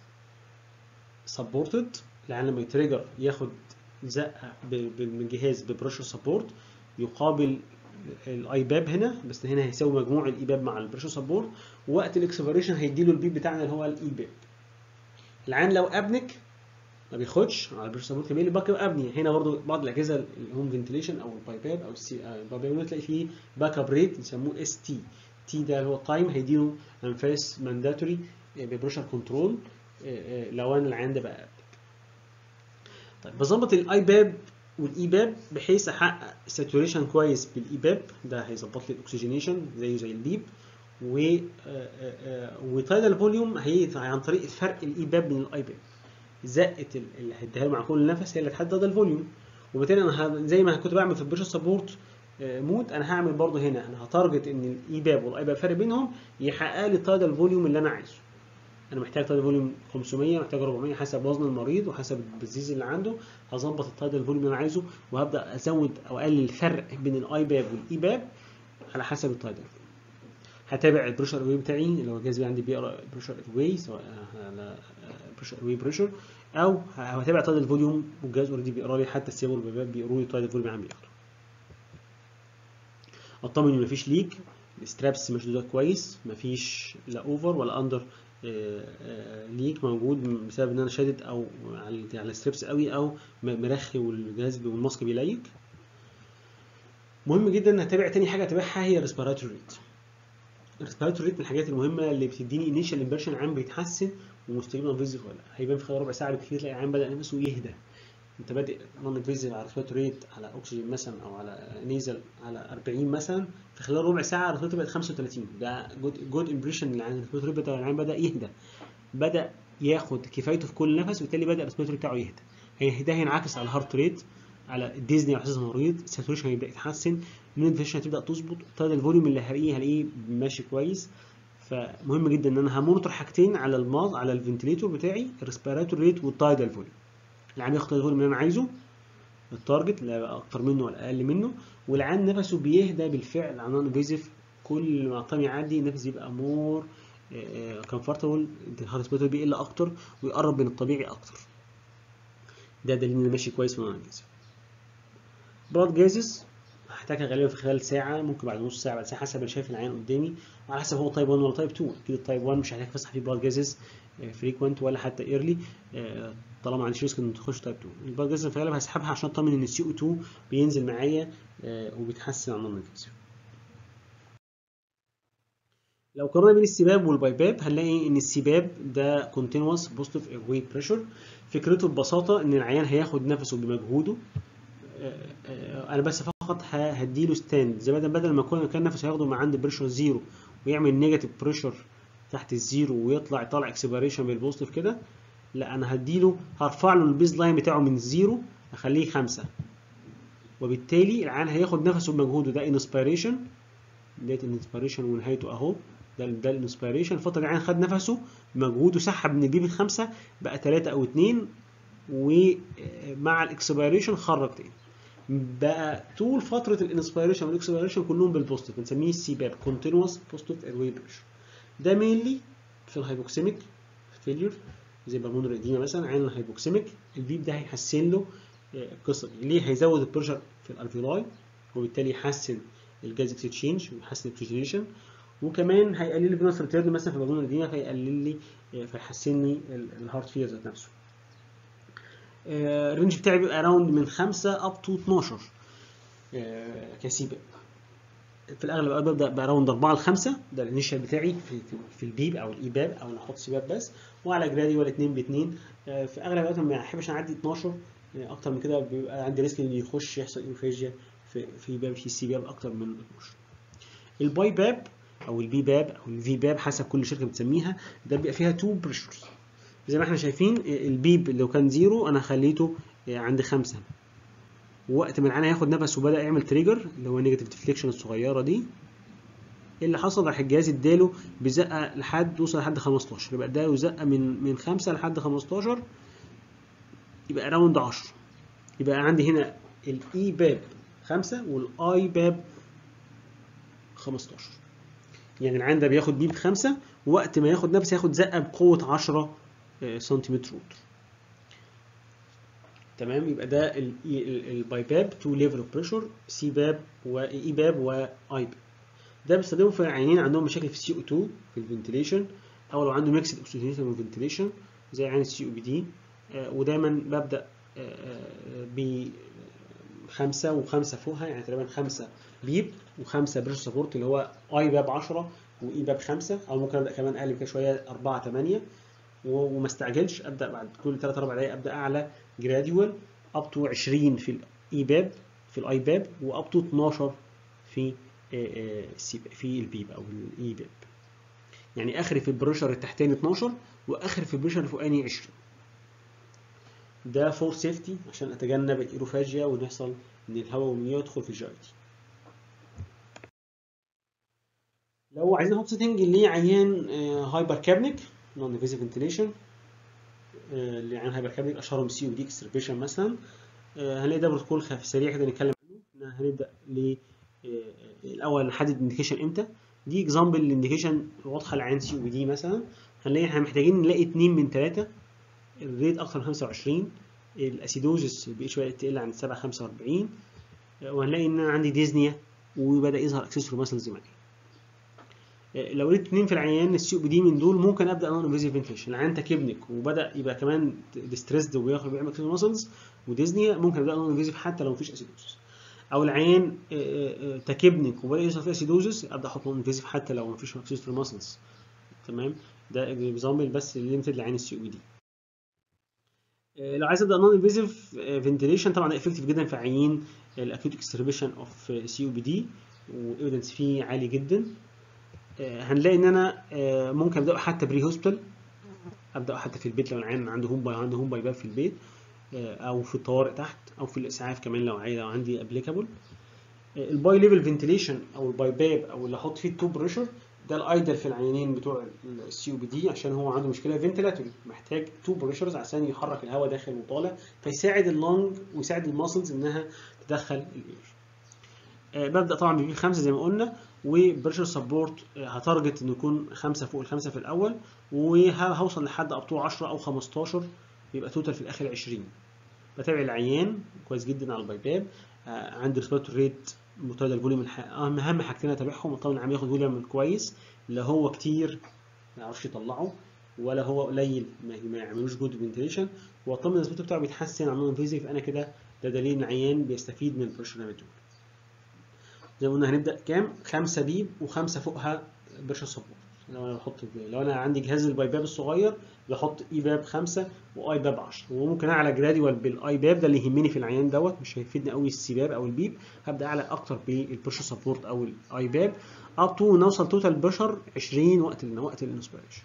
سبورتد لان لما يتريجر ياخد زقه من الجهاز ببريشر سبورت يقابل الاي باب هنا بس هنا هيساوي مجموع الاي باب مع البريشر سبورت ووقت الاكسبريشن هيديله البيب بتاعنا اللي هو الاي باب العين لو ابنك ما بياخدش على البريشر سبورت كمان باك ابني هنا برضو بعض الاجهزه الهوم فنتيليشن او البايباب او السي البايباب تلاقي فيه باك اب ريت يسموه اس تي تي ده اللي هو التايم هيديله انفاس مانداتوري ببريشر كنترول لو انا العين ده بقى ابنك طيب بظبط الاي باب والاي باب بحيث احقق ساتوريشن كويس بالاي باب ده هيظبط لي الاكسجينيشن زيه زي البيب و وتايدال فوليوم هي عن طريق فرق الاي باب من الاي باب زقه اللي هديها مع كل نفس هي اللي تحدد الفوليوم وبالتالي انا زي ما كنت بعمل في البريشر سبورت مود انا هعمل برضه هنا انا هتارجت ان الاي باب والاي باب فرق بينهم يحقق لي التايدال فوليوم اللي انا عايزه انا محتاج تايدال فوليوم 500 محتاج 400 حسب وزن المريض وحسب البزيز اللي عنده هظبط التايدال فوليوم اللي انا عايزه وهبدا ازود او اقلل الفرق بين الاي باب والاي باب على حسب التايدال هتابع البريشر واي بتاعي اللي هو الجهاز عندي بيقرا بريشر واي سواء على بريشر واي بريشر او هتابع تايدال فوليوم والجهاز اوريدي بيقرا لي حتى السياب والباب بيقروا لي التايدال فوليوم عم بياخده اطمن ان مفيش ليك السترابس مشدوده كويس مفيش لا اوفر ولا اندر ليك موجود بسبب ان انا شادد او على على الستريبس قوي او مرخي والجهاز والماسك بيليك مهم جدا هتابع تاني حاجه اتابعها هي الريسبيراتوري ريت الريسبيراتوري ريت من الحاجات المهمه اللي بتديني انيشال امبريشن العام بيتحسن ومستجيب نون فيزيف ولا هيبان في خلال ربع ساعه بكتير تلاقي العام بدا نفسه يهدى انت بادئ نون فيزيف على ريسبيراتوري ريت على اكسجين مثلا او على نيزل على 40 مثلا في خلال ربع ساعه ريسبيراتوري بقت 35 ده جود جود امبريشن اللي عند الريسبيراتوري بتاع العام بدا يهدى بدا ياخد كفايته في كل نفس وبالتالي بدا الريسبيراتوري بتاعه يهدى هي ده هينعكس على الهارت ريت على الديزني على احساس المريض الساتوريشن هيبدا يتحسن من الفيشن هتبدا تظبط ابتدى الفوليوم اللي هلاقيه هلاقيه ماشي كويس فمهم جدا ان انا همونيتور حاجتين على الماض على الفنتليتور بتاعي الريسبيراتور ريت والتايدال فوليوم العام ياخد الفوليوم اللي انا عايزه التارجت لا بقى اكتر منه ولا اقل منه والعام نفسه بيهدى بالفعل عن نون فيزيف كل ما الطعم يعدي النفس يبقى مور كومفورتبل الريسبيراتور بيقل اكتر ويقرب من الطبيعي اكتر ده دليل ان ماشي كويس في نون فيزيف بلاد جازز هحتاجها غالبا في خلال ساعة ممكن بعد نص ساعة بعد ساعة حسب اللي شايف العين قدامي وعلى حسب هو تايب 1 ولا تايب 2 أكيد التايب 1 مش هحتاج افسح فيه بلاد جازز فريكوينت ولا حتى ايرلي طالما ما عنديش ريسك ان تخش تايب 2 البلاد جازز في الغالب هسحبها عشان اطمن ان السي او 2 بينزل معايا وبيتحسن عن النون لو قارنا بين السباب والبايباب هنلاقي ان السباب ده كونتينوس بوزيتيف اير واي بريشر فكرته ببساطه ان العيان هياخد نفسه بمجهوده انا بس فقط هديله ستاند زي بدل بدل ما كان كان نفسه هياخده من عند بريشر زيرو ويعمل نيجاتيف بريشر تحت الزيرو ويطلع يطلع اكسبيريشن بالبوزيتيف كده لا انا هديله هرفع له البيز لاين بتاعه من الزيرو اخليه خمسة وبالتالي العيان هياخد نفسه بمجهوده ده انسبيريشن بدايه الانسبيريشن ونهايته اهو ده ده الانسبيريشن فتره العيان خد نفسه مجهوده سحب من البيب الخمسه بقى ثلاثة او اثنين ومع الاكسبيريشن خرج تاني بقى طول فتره الانسبيريشن والاكسبيريشن كلهم بالبوزيتيف بنسميه السي باب كونتينوس بوزيتيف اير واي بريشر ده مينلي في الهايبوكسيميك فيلير زي بالمونر اديما مثلا عين هايبوكسيميك البيب ده هيحسن له القصه دي ليه هيزود البريشر في الالفيولاي وبالتالي يحسن الجاز اكسشينج ويحسن الفلتريشن وكمان هيقلل لي فينوس ريتيرن مثلا في بالمونر اديما فيقلل لي فيحسن لي الهارت فيلر ذات نفسه الرينج بتاعي بيبقى اراوند من 5 اب تو 12 كسيبه في الاغلب ببدا باراوند 4 ل 5 ده الانيشال بتاعي في, في البيب او الايباب او نحط سباب بس وعلى جراديوال 2 ب 2 في اغلب الوقت ما بحبش اعدي 12 اكتر من كده بيبقى عندي ريسك ان يخش يحصل انفيجيا في في باب في السي باب اكتر من 12 الباي باب او البي باب او الفي باب حسب كل شركه بتسميها ده بيبقى فيها تو بريشرز زي ما احنا شايفين البيب لو كان زيرو انا خليته عند خمسة وقت ما العين هياخد نفس وبدا يعمل تريجر اللي هو النيجاتيف ديفليكشن الصغيره دي اللي حصل راح الجهاز اداله بزقه لحد وصل لحد 15 يبقى اداله زقه من من 5 لحد 15 يبقى اراوند 10 يبقى عندي هنا الاي باب 5 والاي باب 15 يعني العين ده بياخد بيب 5 وقت ما ياخد نفس ياخد زقه بقوه 10 سنتيمتر روتر تمام يبقى ده الباي باب تو ليفل اوف بريشر سي باب واي باب واي باب ده بيستخدمه في عينين عندهم مشاكل في السي او 2 في الفنتليشن او لو عنده ميكسد اوكسجينيشن وفنتليشن زي عين السي او بي دي ودايما ببدا ب خمسة وخمسة فوقها يعني تقريبا خمسة بيب وخمسة بريشر سبورت اللي هو اي باب 10 واي باب 5 او ممكن ابدا كمان اقل كده شويه 4 8 وما استعجلش ابدا بعد كل 3 4 دقائق ابدا اعلى جراديوال اب تو 20 في الاي باب في الاي باب واب تو 12 في في البيب او الاي باب يعني اخري في البريشر التحتاني 12 واخري في البريشر الفوقاني 20 ده فور سيفتي عشان اتجنب الايروفاجيا وان يحصل ان الهواء والمياه يدخل في الجي تي لو عايزين نحط سيتنج لعيان هايبر كابنيك نون انفيزيف فنتيليشن لعيان هايبر كابنيك اشهرهم سي او دي اكستربيشن مثلا هنلاقي ده بروتوكول سريع كده نتكلم عنه هنبدا ل الاول نحدد الانديكيشن امتى دي اكزامبل الانديكيشن واضحه لعين سي او بي دي مثلا هنلاقي احنا محتاجين نلاقي 2 من 3 الريت اكتر من 25 الاسيدوزس البي اتش تقل عن 7 45 وهنلاقي ان انا عندي ديزنيا وبدا يظهر اكسسوري ماسلز معايا لو لقيت اثنين في العيان السي او بي دي من دول ممكن ابدا نون انفيزيف فنتيليشن العيان تكبنك وبدا يبقى كمان ديستريسد وبياخد بيعمل اكسسوري ماسلز وديزنيا ممكن ابدا نون انفيزيف حتى لو مفيش اسيدوزس او العيان تكبنك وبدا يظهر فيه اسيدوزس ابدا احط نون انفيزيف حتى لو مفيش اكسسوري ماسلز تمام ده اكزامبل بس ليميتد لعين السي او بي دي لو عايز ابدا نون انفيزيف فنتيليشن طبعا ده افكتيف جدا في عيين الاكيوت اكستربيشن اوف سي او بي دي وايفيدنس فيه عالي جدا هنلاقي ان انا ممكن ابدا حتى بري هوسبيتال ابدا حتى في البيت لو العيان عنده هوم باي عنده هوم باي باب في البيت او في الطوارئ تحت او في الاسعاف كمان لو عايز لو عندي ابليكابل الباي ليفل فنتيليشن او الباي باب او اللي احط فيه التوب بريشر ده الايدل في العيانين بتوع السي او بي دي عشان هو عنده مشكله فنتيلاتوري محتاج تو بريشرز عشان يحرك الهواء داخل وطالع فيساعد اللنج ويساعد الماسلز انها تدخل الاير آه ببدا طبعا بجيب خمسه زي ما قلنا وبريشر سبورت هتارجت انه يكون خمسه فوق الخمسه في الاول وهوصل لحد اب تو 10 او 15 يبقى توتال في الاخر 20 بتابع العيان كويس جدا على الباي باب آه عندي ريسبيرتوري ريت متولد الفوليوم اهم اهم حاجتين اتابعهم طبعا العيان ياخد فوليوم كويس لا هو كتير ما يعرفش يطلعه ولا هو قليل ما يعملوش جود فنتيليشن واطمن الريسبيرتوري بتاعه بيتحسن عن انفيزيف انا كده ده دليل ان العيان بيستفيد من البريشر نابيتول زي ما قلنا هنبدا كام؟ خمسه بيب وخمسه فوقها بريشر سبورت لو انا بحط لو انا عندي جهاز الباي باب الصغير بحط اي باب 5 واي باب 10 وممكن اعلى جراديوال بالاي باب ده اللي يهمني في العيان دوت مش هيفيدني قوي السي باب او البيب هبدا اعلى اكتر بالبريشر سبورت او الاي باب اب تو نوصل توتال بريشر 20 وقت وقت الانسبيريشن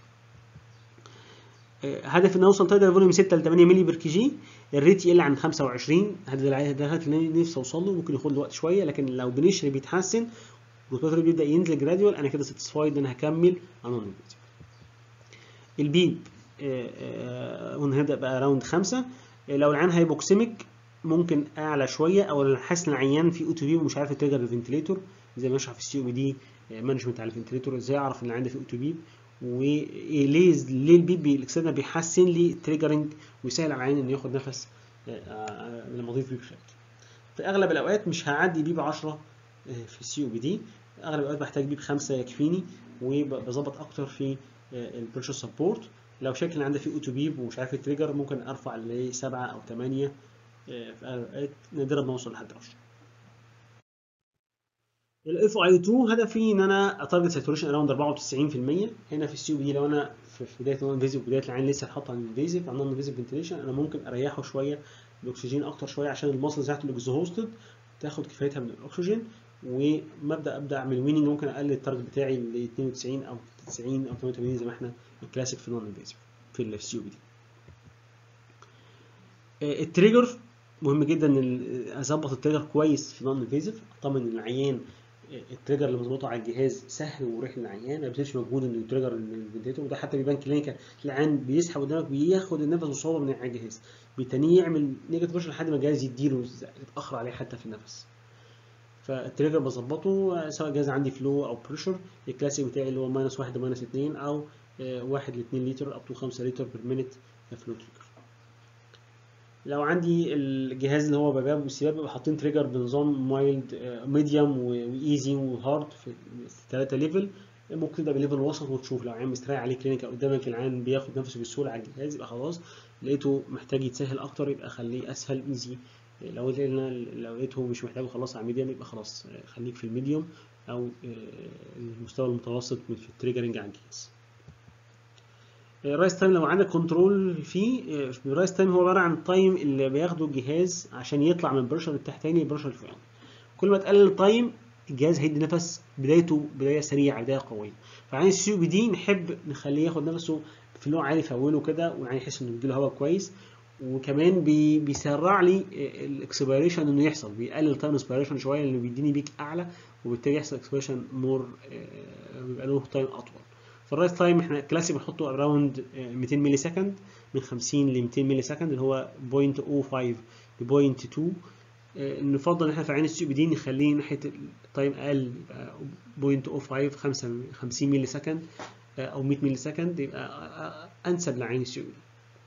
هدف ان اوصل تايدر فوليوم 6 ل 8 مللي بير كي جي الريت يقل عن 25 هذا الهدف اللي نفسي اوصل له ممكن ياخد وقت شويه لكن لو بنشري بيتحسن والبروتوكول بيبدا ينزل جراديوال انا كده ساتيسفايد ان انا هكمل انون البيب قلنا هنبدا بقى راوند 5 لو العيان هايبوكسيميك ممكن اعلى شويه او حاسس ان العيان في او تو بي ومش عارف يتريجر الفنتليتور زي ما نشرح في السي او بي دي مانجمنت على الفنتليتور ازاي اعرف ان العيان ده في او تو بي وليه ليه البيب الاكسترنال بيحسن لي التريجرنج ويسهل على العين انه ياخد نفس لما اضيف بيب شات في اغلب الاوقات مش هعدي بيب 10 في السي او بي دي اغلب الاوقات بحتاج بيب 5 يكفيني وبظبط اكتر في البريشر سبورت لو شكل عندي فيه اوتو بيب ومش عارف التريجر ممكن ارفع ل 7 او 8 في اوقات نادرا ما اوصل لحد 10 الاف اي 2 هدفي ان انا اتارجت ساتوريشن اراوند 94% هنا في السي او بي لو انا في بدايه النون انفيزيف بدايه العين لسه هتحط على الانفيزيف على النون انفيزيف فنتيليشن انا ممكن اريحه شويه بالاكسجين اكتر شويه عشان المصل بتاعته الاكزهوستد تاخد كفايتها من الاكسجين ومبدا ابدا اعمل ويننج ممكن اقلل التارجت بتاعي ل 92 او 90 او 88 زي ما احنا الكلاسيك في النون انفيزيف في السي او بي دي التريجر مهم جدا ان اظبط التريجر كويس في النون انفيزيف اطمن ان العيان التريجر اللي مظبوطه على الجهاز سهل ومريح للعيان ما بيبذلش مجهود انه يتريجر الفنتيتور وده حتى بيبان كلينيكال العيان بيسحب قدامك بياخد النفس بصعوبه من على الجهاز بيتنيه يعمل نيجاتيف بريشر لحد ما الجهاز يديله يتاخر عليه حتى في النفس فالتريجر بظبطه سواء الجهاز عندي فلو او بريشر الكلاسيك بتاعي اللي هو ماينس 1 ماينس 2 او 1 ل 2 لتر اب تو 5 لتر بير مينت فلو تريجر لو عندي الجهاز اللي هو بجاب والسباب بيبقى حاطين تريجر بنظام مايلد ميديوم وايزي وهارد في ثلاثة ليفل ممكن تبدا بليفل وسط وتشوف لو عين مستريح عليه كلينيكال قدامك العين بياخد نفسه بسهوله على الجهاز يبقى خلاص لقيته محتاج يتسهل اكتر يبقى خليه اسهل ايزي لو لو لقيته مش محتاجه خلاص على الميديوم يبقى خلاص خليك في الميديوم او المستوى المتوسط في التريجرنج على الجهاز الرايس تايم لو عندك كنترول فيه الرايس تايم هو عباره عن التايم اللي بياخده الجهاز عشان يطلع من البريشر التحتاني للبريشر الفوقاني كل ما تقلل التايم الجهاز هيدي نفس بدايته بدايه سريعه بدايه قويه فعين السي بي دي نحب نخليه ياخد نفسه في لو عالي في اوله كده ويعني يحس انه بيجيله هواء كويس وكمان بي بيسرع لي الاكسبيريشن انه يحصل بيقلل تايم اكسبيريشن شويه لانه بيديني بيك اعلى وبالتالي يحصل اكسبيريشن مور بيبقى له تايم اطول فالرايس تايم احنا كلاسيك بنحطه اراوند 200 ملي سكند من 50 ل 200 ملي سكند اللي هو 0.05 ل 0.2 نفضل ان احنا في عين السي بي دي نخليه ناحيه التايم اقل يبقى 0.05 50 ملي سكند او 100 ملي سكند يبقى انسب لعين السي بي دي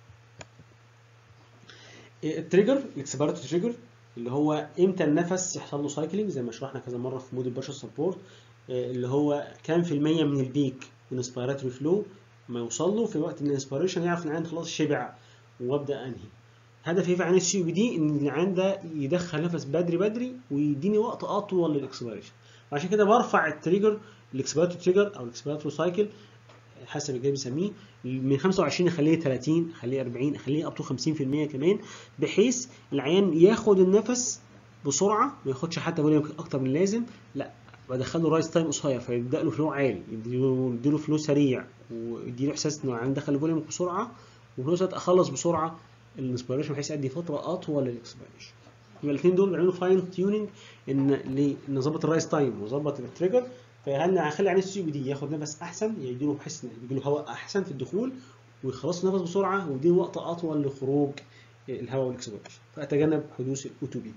التريجر الاكسبيرتو تريجر اللي هو امتى النفس يحصل له سايكلينج زي ما شرحنا كذا مره في مود البريشر سبورت اللي هو كام في المية من البيك الانسبيراتوري فلو ما يوصل له في وقت الانسبيريشن يعرف ان العين خلاص شبع وابدا انهي هدفي في عين السي بي دي ان العين ده يدخل نفس بدري بدري ويديني وقت اطول للاكسبيريشن وعشان كده برفع التريجر الاكسبيراتوري تريجر او الاكسبيراتوري سايكل حسب الجاي بيسميه من 25 اخليه 30 اخليه 40 اخليه اب تو 50% كمان بحيث العيان ياخد النفس بسرعه ما ياخدش حتى فوليوم اكتر من اللازم لا بدخله رايس تايم قصير فيبدا له فلو عالي يديله يديله فلو سريع ويديله احساس انه العيان دخل الفوليوم بسرعه وفي نفس الوقت اخلص بسرعه الانسبيريشن بحيث ادي فتره اطول للاكسبيريشن يبقى الاثنين دول بيعملوا فاين تيوننج ان نظبط الرايس تايم ونظبط التريجر فهل هنخلي عين السي بي دي ياخد نفس احسن يديله بحيث يجيله هواء احسن في الدخول ويخلص النفس بسرعه ويديله وقت اطول لخروج الهواء والاكسبيريشن فاتجنب حدوث الاوتو بي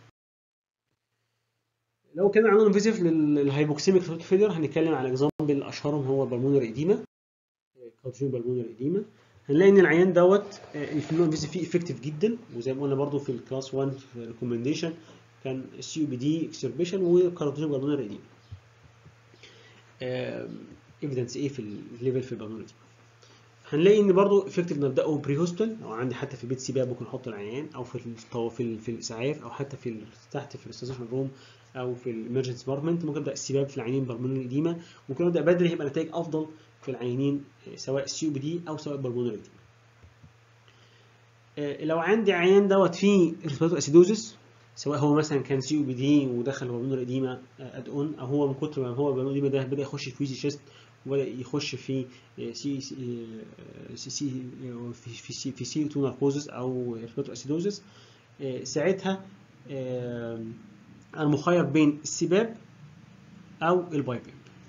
لو كان عندنا انفيزيف للهايبوكسيميك فيلير هنتكلم على اكزامبل اشهرهم هو البلمونر ايديما كاوتشين بالمونر ايديما هنلاقي ان العيان دوت الفلو انفيزيف فيه افكتيف جدا وزي ما قلنا برده في الكلاس 1 في ريكومنديشن كان السي او بي دي اكسربيشن وكاروتين بالمونر ايديما ايفيدنس ايه في الليفل في البلمونر ايديما هنلاقي ان برضه افكتيف نبداه بري هوستل او عندي حتى في بيت سيباب ممكن احط العيان او في في في الاسعاف او حتى في تحت في الاستيشن روم او في الامرجنسي ديبارتمنت ممكن ابدا السباب في العيانين بالمونري اديما ممكن ابدا بدري هيبقى نتائج افضل في العيانين سواء السي بي دي او سواء بالمونري اديما لو عندي عيان دوت فيه ريسبيراتوري اسيدوزس سواء هو مثلا كان سي او بي دي ودخل بالمونري اديما اد اون او هو من كتر ما هو بالمونري اديما ده بدا يخش في ويزي شيست وبدا يخش في سي سي سي في سي في سي 2 ناركوزس او ريسبيراتوري اسيدوزس ساعتها انا مخير بين السباب او البايبيب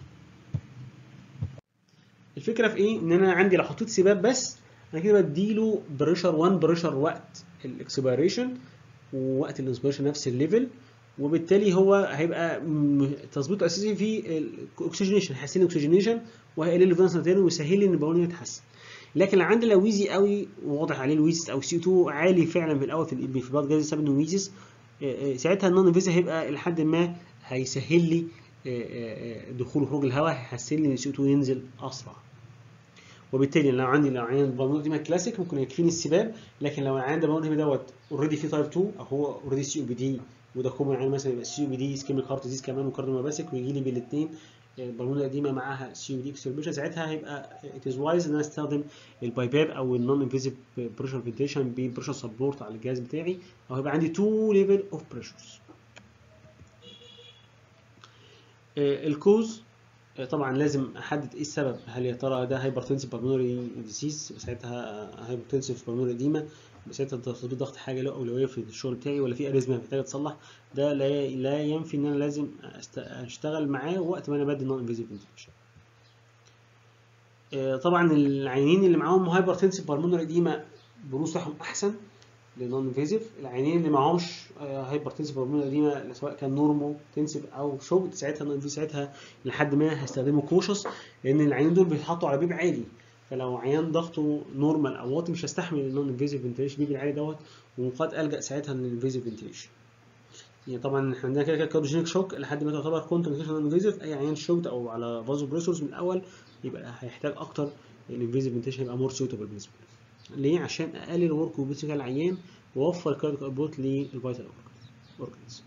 الفكره في ايه ان انا عندي لو حطيت سباب بس انا كده بديله بريشر 1 بريشر وقت الاكسبيريشن ووقت الانسبيريشن نفس الليفل وبالتالي هو هيبقى م- تظبيطه الاساسي في الاكسجينيشن هيحسن الاكسجينيشن وهيقلل لي فينس ناتيريال ويسهل لي ان البالون يتحسن لكن لو عندي لو ويزي قوي وواضح عليه الويزيس او سي 2 عالي فعلا في الاول في ال- في البلاد جاز بسبب انه ويزيس آه، آه، ساعتها النون انفيزيف هيبقى لحد ما هيسهل لي آه، آه، آه، دخول وخروج الهواء هيحسن لي ان السي 2 ينزل اسرع وبالتالي لو عندي لو عيان بالون ديما كلاسيك ممكن يكفيني السباب لكن لو عندي بالون ديما دوت اوريدي في تايب 2 او هو اوريدي سي او بي دي وده كومن عين مثلا يبقى سي او بي دي سكيميك هارت ديزيز كمان وكارديوميوباثيك ويجي لي بالاثنين البالونه القديمه معاها سي او دي اكسربيشن ساعتها هيبقى ات از وايز ان انا استخدم البايباب او النون انفيزيف بريشر فنتيشن ببريشر سبورت على الجهاز بتاعي او هيبقى عندي تو ليفل اوف بريشرز الكوز آه، طبعا لازم احدد ايه السبب هل يا ترى ده هايبرتنسيف بالمونري ديسيز ساعتها هايبرتنسيف بالمونري اديما ساعتها تظبيط ضغط حاجه له اولويه في الشغل بتاعي ولا في اريزما محتاجه تصلح ده لا لا ينفي ان انا لازم أست- اشتغل معاه وقت ما انا بدي نون انفيزيف فنتيليشن طبعا العيانين اللي معاهم هايبرتنسيف بالمونري اديما البروز بتاعهم احسن للنون انفيزيف العيانين اللي معهمش هايبرتنسيف بالمونري اديما سواء كان نورمو تنسيف او شوك ساعتها النون انفيزيف ساعتها لحد ما هستخدمه كوشس لان العيانين دول بيتحطوا على بيب عالي فلو عيان ضغطه نورمال او واطي مش هستحمل النون انفيزيف فنتيليشن بيبي العالي دوت وقد الجا ساعتها للانفيزيف فنتيليشن يعني طبعا احنا عندنا كده كده كارديوجينيك شوك لحد ما تعتبر كونتنكشن نون انفيزيف اي عيان شوكت او على فازو بريسورز من الاول يبقى هيحتاج اكتر الانفيزيف فنتيليشن يبقى مور سيوتبل بالنسبه له ليه عشان اقلل ورك وبيسك العيان واوفر كارديك ابورت للفيتال اورجنز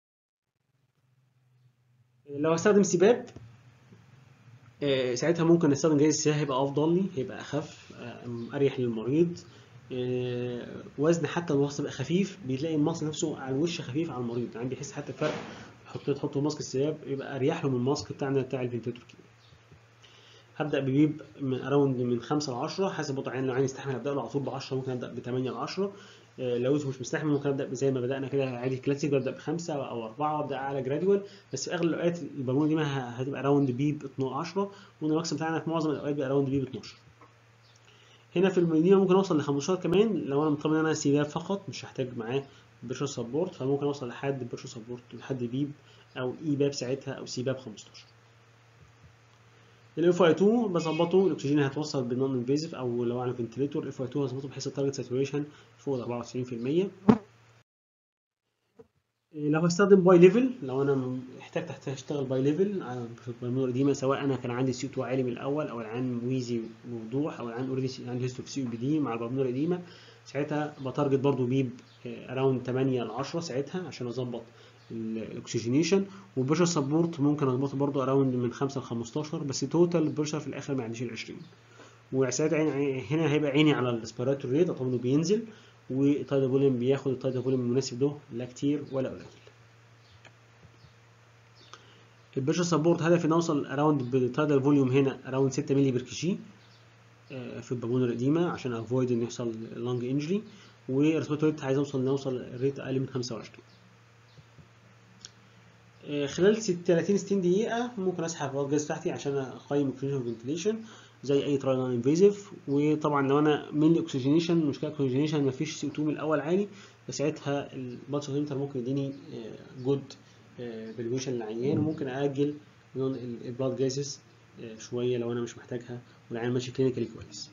لو هستخدم سباب آه، ساعتها ممكن استخدم جهاز السياحة هيبقى افضل لي هيبقى اخف آه، اريح للمريض آه، وزن حتى الوسط بقى خفيف بتلاقي الماسك نفسه على الوش خفيف على المريض يعني بيحس حتى الفرق حط تحط ماسك السياب يبقى اريح له من الماسك بتاعنا بتاع الفنتيتور كده هبدا ببيب من اراوند من 5 ل 10 حسب وضع عين لو عايز يستحمل ابدا له على طول ب 10 ممكن ابدا ب 8 ل 10 آه، لو انت مش مستحمل ممكن ابدا زي ما بدانا كده عادي كلاسيك ببدا بخمسه او اربعه وابدا اعلى جراديوال بس في اغلب الاوقات البالونه دي ما هتبقى راوند بيب 12 10 وان الماكسيم بتاعنا في معظم الاوقات بيبقى راوند بيب 12 هنا في المدينه ممكن اوصل ل 15 كمان لو انا مطمن ان انا سيباب فقط مش هحتاج معاه بريشر سبورت فممكن اوصل لحد بريشر سبورت لحد بيب او اي باب ساعتها او سي باب 15 الاف اي 2 بظبطه الاكسجين هتوصل بالنون انفيزيف او لو على فنتليتور الاف اي 2 هظبطه بحيث التارجت ساتوريشن فوق ال 94% إيه، لو هستخدم باي ليفل لو انا م- احتجت اشتغل باي ليفل على البلمونر ديما سواء انا كان عندي سي 2 عالي من الاول او العين ويزي بوضوح او العين اوريدي عندي هيستوري سي بي دي مع البلمونر ديما ساعتها بتارجت برضو بيب اراوند 8 ل 10 ساعتها عشان اظبط الاكسجينيشن والبريشر سبورت ممكن اظبطه برضو اراوند من 5 ل 15 بس توتال بريشر في الاخر ما يعديش ال 20 وساعتها عين عين- هنا هيبقى عيني على الريسبيراتور ريت اطمنه بينزل والتايدا فوليوم بياخد التايدا فوليوم المناسب له لا كتير ولا قليل البريشر سبورت هدفي ان اوصل اراوند بالتايدال فوليوم هنا اراوند 6 مللي بير كي في البابونه القديمه عشان افويد ان يحصل لانج انجري والريسبيراتور ريت عايز اوصل نوصل الريت اقل من 25 آه، خلال ست- 30 60 دقيقة ممكن اسحب الجهاز بتاعتي عشان اقيم اكسجين فنتليشن زي اي تراي نون انفيزيف وطبعا لو انا مين اكسجينيشن مشكلة اكسجينيشن مفيش سي 2 من الاول عالي فساعتها البلس اوكسيمتر ممكن يديني جود فالويشن للعيان وممكن اجل البلاد جازز شوية لو انا مش محتاجها والعيان ماشي كلينيكالي كويس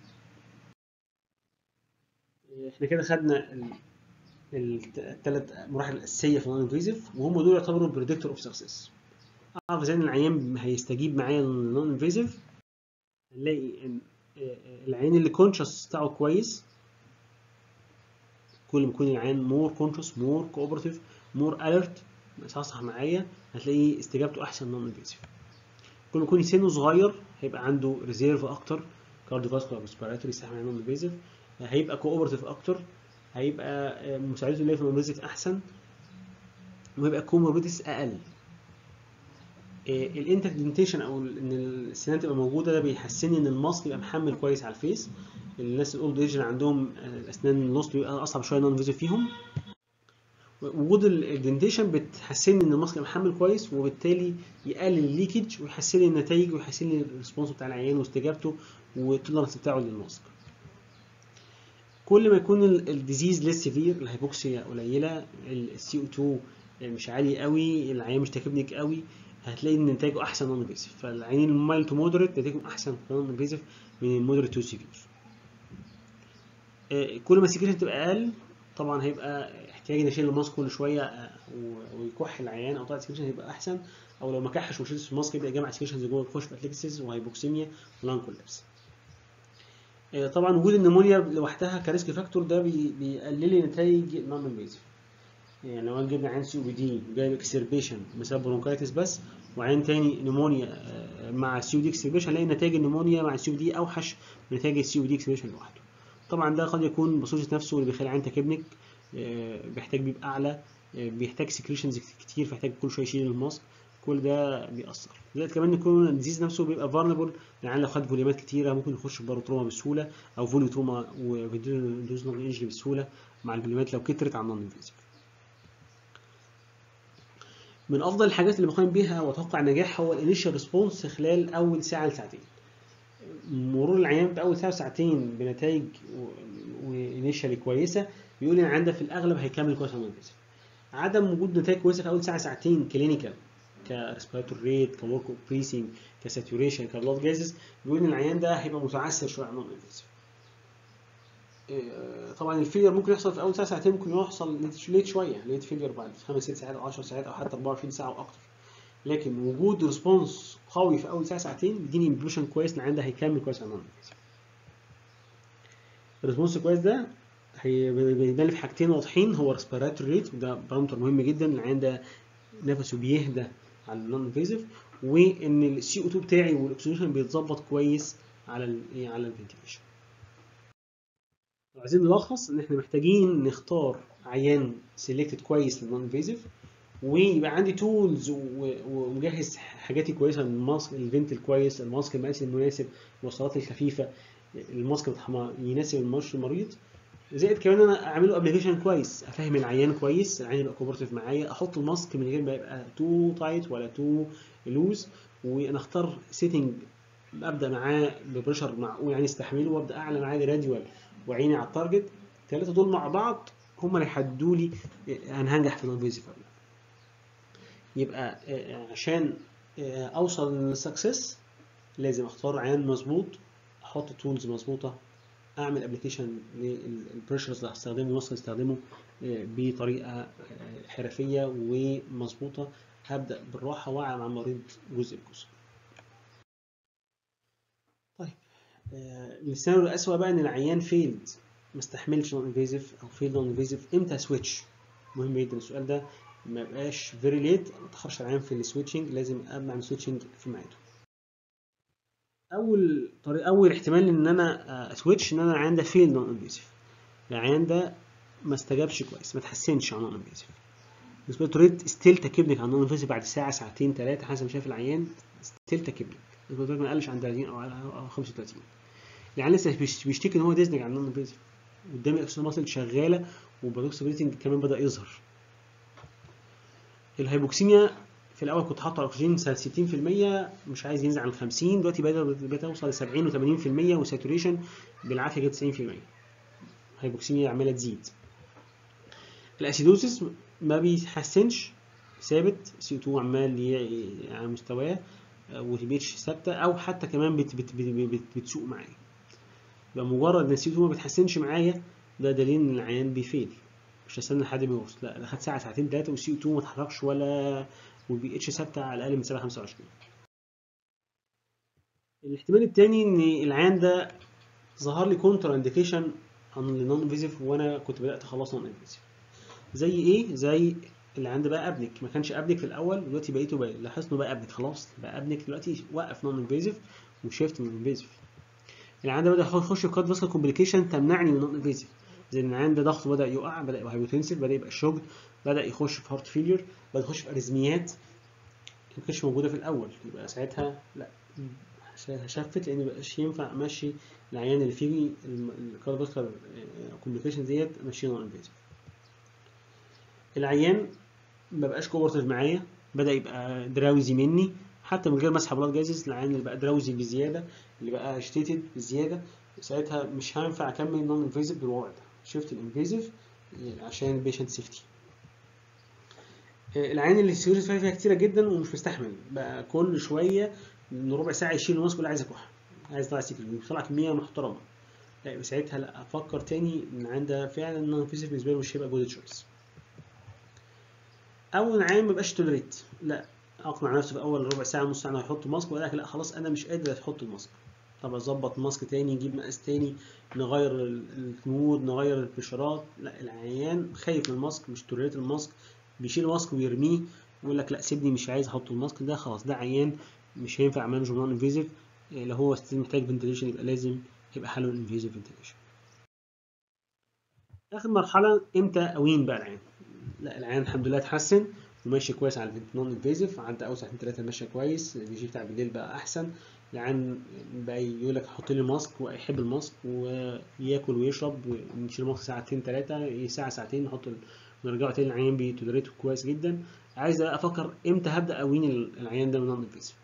آه، احنا كده خدنا ال- الثلاث مراحل الاساسيه في النون انفيزيف وهم دول يعتبروا بريدكتور اوف سكسس اعرف ازاي ان العيان هيستجيب معايا للنون انفيزيف هنلاقي ان آه، العين اللي كونشس بتاعه كويس كل ما يكون العيان مور كونشس مور كوبرتيف مور اليرت مصحصح معايا هتلاقي استجابته احسن نون انفيزيف كل ما يكون سنه صغير هيبقى عنده ريزيرف اكتر كارديوفاسكولار ريسبيراتوري يستحمل نون انفيزيف هيبقى كوبرتيف اكتر هيبقى آه، مساعدته اللي هي في الميوزك احسن وهيبقى كوموربيديس اقل الانتردنتيشن او ال- ان السنان تبقى موجوده ده بيحسن ان الماسك يبقى محمل كويس على الفيس الناس الاولد ايج اللي عندهم آه، الاسنان النص بيبقى اصعب شويه نون فيزيف فيهم وجود الدنتيشن بتحسن ان الماسك يبقى محمل كويس وبالتالي يقلل الليكج ويحسن لي النتائج ويحسن لي الريسبونس بتاع العيان واستجابته والتولرنس بتاعه للماسك كل ما يكون الديزيز ليس سيفير الهيبوكسيا قليله السي او 2 مش عالي قوي العيان مش تاكبنيك قوي هتلاقي ان نتائجه احسن نون انفيزيف فالعيانين المايل تو مودريت نتائجهم احسن نون انفيزيف من المودريت تو سيفير كل ما السكريشن تبقى اقل طبعا هيبقى احتياج نشيل الماسك كل شويه آه، و- ويكح العيان او طلع سكريشن هيبقى احسن او لو ما كحش وشيلش الماسك يبدا يجمع سكريشنز جوه يخش في اتليكسيس وهايبوكسيميا ولان كولابس آه، طبعا وجود النمونيا لوحدها كريسك فاكتور ده بي- بيقلل لي نتائج نون انفيزيف يعني لو انا جبنا عين سي او بي دي جايب اكسربيشن بسبب برونكايتس بس وعين تاني نمونيا آه، مع السي او دي اكسربيشن هنلاقي نتائج النمونيا مع السي او دي اوحش من نتائج السي او دي اكسربيشن لوحده طبعا ده قد يكون بصوصة نفسه اللي بيخلي العين تكبنك آه، بيحتاج بيبقى اعلى آه، بيحتاج سكريشنز كتير فيحتاج كل شويه يشيل الماسك كل ده بيأثر زائد كمان يكون الديزيز نفسه بيبقى فارنبل يعني لو خد فوليومات كتيره ممكن يخش في باروتروما بسهوله او فوليوتروما وفيديوز نون انجري بسهوله مع الفوليومات لو كترت عن نون انفيزيف من افضل الحاجات اللي بقيم بيها واتوقع نجاح هو الانيشال ريسبونس خلال اول ساعه لساعتين مرور العيان باول ساعه وساعتين بنتائج وانيشالي كويسه بيقول ان العيان ده في الاغلب هيكمل كويس على الانفيزيف عدم وجود نتائج كويسه في اول ساعه ساعتين كلينيكال كريسبيراتور ريت كورك بريسنج كساتوريشن كبلاد جازز بيقول ان العيان ده هيبقى متعثر شويه على الانفيزيف إيه، طبعا الفيلير ممكن يحصل في اول ساعه ساعتين ممكن يحصل ليت شويه ليت فيلير بعد خمس ست ساعات او 10 ساعات او حتى 24 ساعه واكتر لكن وجود ريسبونس قوي في اول ساعه ساعتين بيديني امبريشن كويس ان العيان ده هيكمل كويس على الانفيزيف الريسبونس كويس ده هي- بيبان لي في حاجتين واضحين هو ريسبيراتوري ريت وده بارامتر مهم جدا العيان ده نفسه بيهدى على النون انفيزيف وان السي او 2 بتاعي والاكسجين بيتظبط كويس على ال على الفنتيليشن عايزين نلخص ان احنا محتاجين نختار عيان سيلكتد كويس للنون انفيزيف ويبقى عندي تولز ومجهز حاجاتي كويسه الماسك الفنت الكويس الماسك المقاس المناسب الوصلات الخفيفه الماسك بتاع- يناسب المرش المريض زائد كمان انا اعمله ابلكيشن كويس افهم العيان كويس العيان يبقى كوبرتيف معايا احط الماسك من غير ما يبقى تو تايت ولا تو لوز وانا اختار سيتنج ابدا معاه ببريشر معقول يعني يستحمله وابدا اعلى معاه جراديوال وعيني على التارجت الثلاثه دول مع بعض هم اللي يحددوا لي انا هنجح في الانفيزيف ولا لا يبقى آه، عشان آه، اوصل للسكسس لازم اختار عيان مظبوط احط تولز مظبوطه اعمل ابلكيشن للبريشرز اللي هستخدمه الماسك اللي هستخدمه آه، بطريقه آه، حرفيه ومظبوطه هبدا بالراحه واعي مع المريض جزء بجزء طيب آه، السيناريو الاسوأ بقى ان العيان فيلد ما استحملش نون انفيزيف او فيلد نون انفيزيف امتى سويتش مهم جدا السؤال ده ما يبقاش فيري ليت ما تاخرش العيان في السويتشنج لازم اعمل سويتشنج في ميعاده اول طريقه اول احتمال ان انا اسويتش ان انا العيان ده فيل نون انفيزيف العيان ده ما استجابش كويس ما تحسنش على نون انفيزيف الريسبيراتوريت ستيل تكبنك على نون انفيزيف بعد ساعه ساعتين ثلاثه حسب ما شايف العيان ستيل تكبنك الريسبيراتوريت ما قلش عن 30 او أو 35 العيان لسه بيش- بيشتكي ان هو ديزنج على النون انفيزيف قدامي الاكسجين ماسل شغاله وبروكس بريتنج كمان بدا يظهر الهيبوكسيميا في الاول كنت حاطه على الاكسجين 60% مش عايز ينزل عن 50 دلوقتي بدا بدا يوصل ل 70 و80% وساتوريشن بالعافيه جت 90% الهيبوكسيميا عماله تزيد الاسيدوسيس ما بيتحسنش ثابت سي 2 عمال ي- على مستواه والبي اتش ثابته او حتى كمان بت بت بت بت بتسوق معايا يبقى مجرد ان السي 2 ما بيتحسنش معايا ده دليل ان العيان بيفيل مش هستنى لحد ما يوصل لا ده خد ساعه ساعتين ثلاثه والسي 2 ما اتحركش ولا والبي اتش ثابته على الاقل من 7 25 الاحتمال الثاني ان العيان ده ظهر لي كونتر انديكيشن عن النون انفيزيف وانا كنت بدات اخلص نون انفيزيف زي ايه زي اللي عنده بقى ابنك ما كانش ابنك في الاول دلوقتي بقيته بقى لاحظت انه بقى ابنك خلاص بقى ابنك دلوقتي وقف نون انفيزيف وشيفت نون انفيزيف اللي عنده بدا يخش في كارد فاسكال كومبليكيشن تمنعني من نون انفيزيف زي ان عنده ضغطه بدا يقع بدا يبقى هايبوتنسيف بدا يبقى شوج بدا يخش في هارت فيلير بدا يخش في اريزميات ما كانتش موجوده في الاول يبقى ساعتها لا شفت لان مبقاش ينفع امشي العيان اللي فيه الكارد فاسكال كومبليكيشن ديت امشيه نون انفيزيف العيان مبقاش كوبرتيف معايا بدا يبقى دراوزي مني حتى من غير ما اسحب بلاد جازز العيان اللي بقى دراوزي بزياده اللي بقى اشتيتد بزياده ساعتها مش هينفع اكمل نون انفيزيف بالوضع ده شفت الانفيزيف عشان البيشنت سيفتي آه، العين اللي السيروس فيها كتيره جدا ومش مستحمل بقى كل شويه من ربع ساعه يشيل الماسك ولا عايز يكح عايز يطلع سكر بيطلع كميه محترمه لا يبقى ساعتها لا افكر تاني ان عندها فعلا نون فيزيف بالنسبه له مش هيبقى جود تشويس او العين ما يبقاش توليريت لا اقنع نفسي في اول ربع ساعه نص ساعه انه يحط ماسك وقال لك لا خلاص انا مش قادر احط الماسك طب اظبط ماسك تاني نجيب مقاس تاني نغير ال- الكنود نغير الفشارات لا العيان خايف من الماسك مش توليريت الماسك بيشيل الماسك ويرميه ويقول لك لا سيبني مش عايز احط الماسك ده خلاص ده عيان مش هينفع اعمل له نون انفيزيف لو هو ستيل محتاج فنتيليشن يبقى لازم يبقى حله انفيزيف فنتيليشن اخر مرحله امتى اوين بقى العين لا العين الحمد لله اتحسن وماشي كويس على النون انفيزيف عدى اول ساعتين ثلاثه ماشيه كويس البي جي بتاع بالليل بقى احسن العين بقى يقول لك حط لي ماسك ويحب الماسك وياكل ويشرب ونشيل الماسك ساعتين ثلاثه ساعه ساعتين نحط ال- ونرجعه تاني العيان بيتولريته كويس جدا عايز بقى افكر امتى هبدا اوين العيان ده من نون انفيزيف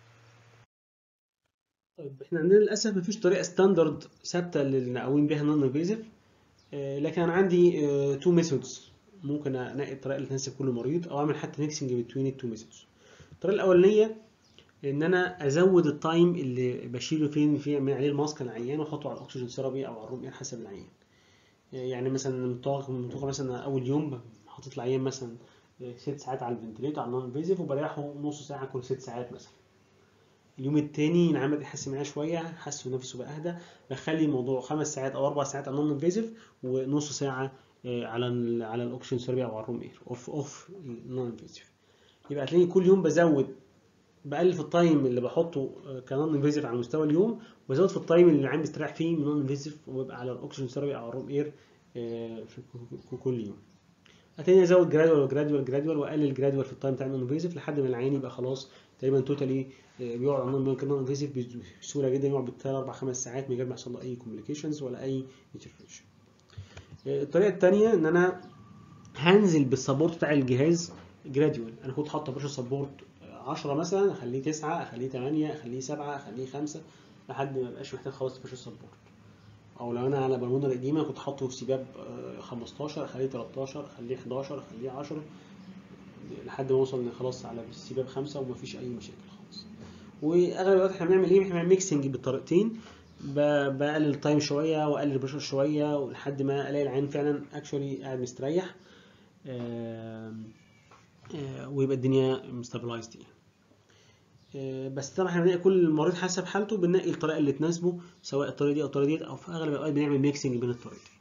طيب احنا عندنا للاسف مفيش طريقه ستاندرد ثابته اللي نقوم بيها نون انفيزيف لكن انا عندي تو ميثودز ممكن انقي الطريقه اللي تناسب كل مريض او اعمل حتى ميكسنج بين التو ميثودز الطريقه الاولانيه ان انا ازود التايم اللي بشيله فين في من عليه الماسك العيان واحطه على الاكسجين ثيرابي او على الروم اير حسب العيان يعني مثلا متوقع متوقع مثلا اول يوم حاطط العيان مثلا ست ساعات على الفنتليتور على النون انفيزيف وبريحه نص ساعه كل ست ساعات مثلا اليوم التاني العمل يحس معايا شويه حس نفسه بقى اهدى بخلي الموضوع خمس ساعات او اربع ساعات على النون انفيزيف ونص ساعه آه، على ال على الاوكسجين ثيرابي او على الروم اير اوف اوف نون انفيزيف يبقى هتلاقيني كل يوم بزود بقلل في التايم اللي بحطه كنون انفيزيف على مستوى اليوم وبزود في التايم اللي العين بيستريح فيه من نون انفيزيف وببقى على الاوكسجين ثيرابي او الروم اير آه، في ك- ك- كل يوم هتاني ازود جرادوال وجرادوال جرادوال واقلل جرادوال في التايم بتاع النون انفيزيف لحد ما العين يبقى خلاص تقريبا توتالي بيقعد على النون انفيزيف بسهوله جدا يقعد بالثلاث اربع خمس ساعات من غير ما يحصل له اي كومبليكيشنز ولا اي انترفيرشن الطريقه الثانيه ان انا هنزل بالسبورت بتاع الجهاز جراديوال انا كنت حاطه بريشر سبورت 10 مثلا اخليه 9 اخليه 8 اخليه 7 اخليه 5 لحد ما يبقاش محتاج خالص بريشر سبورت او لو انا على بالونه قديمه كنت حاطه في سباب آه، 15 اخليه 13 اخليه 11 اخليه 10 لحد ما اوصل إن خلاص على السباب 5 ومفيش اي مشاكل خالص واغلب الوقت احنا بنعمل ايه احنا بنعمل ميكسنج بالطريقتين ب- بقلل التايم شويه واقلل البريشر شويه ولحد ما الاقي العين فعلا اكشولي قاعد مستريح آم، آه، ويبقى الدنيا مستابلايزد يعني آه، بس طبعا احنا بنلاقي كل مريض حسب حالته بنلاقي الطريقه اللي تناسبه سواء الطريقه دي او الطريقه دي او في اغلب الاوقات بنعمل ميكسنج بين الطريقتين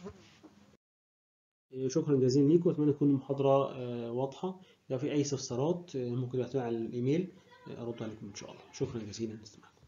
آه، شكرا جزيلا ليكم واتمنى تكون المحاضره آه، واضحه لو في اي استفسارات آه، ممكن تبعتوها على الايميل آه، ارد عليكم ان شاء الله شكرا جزيلا لاستماعكم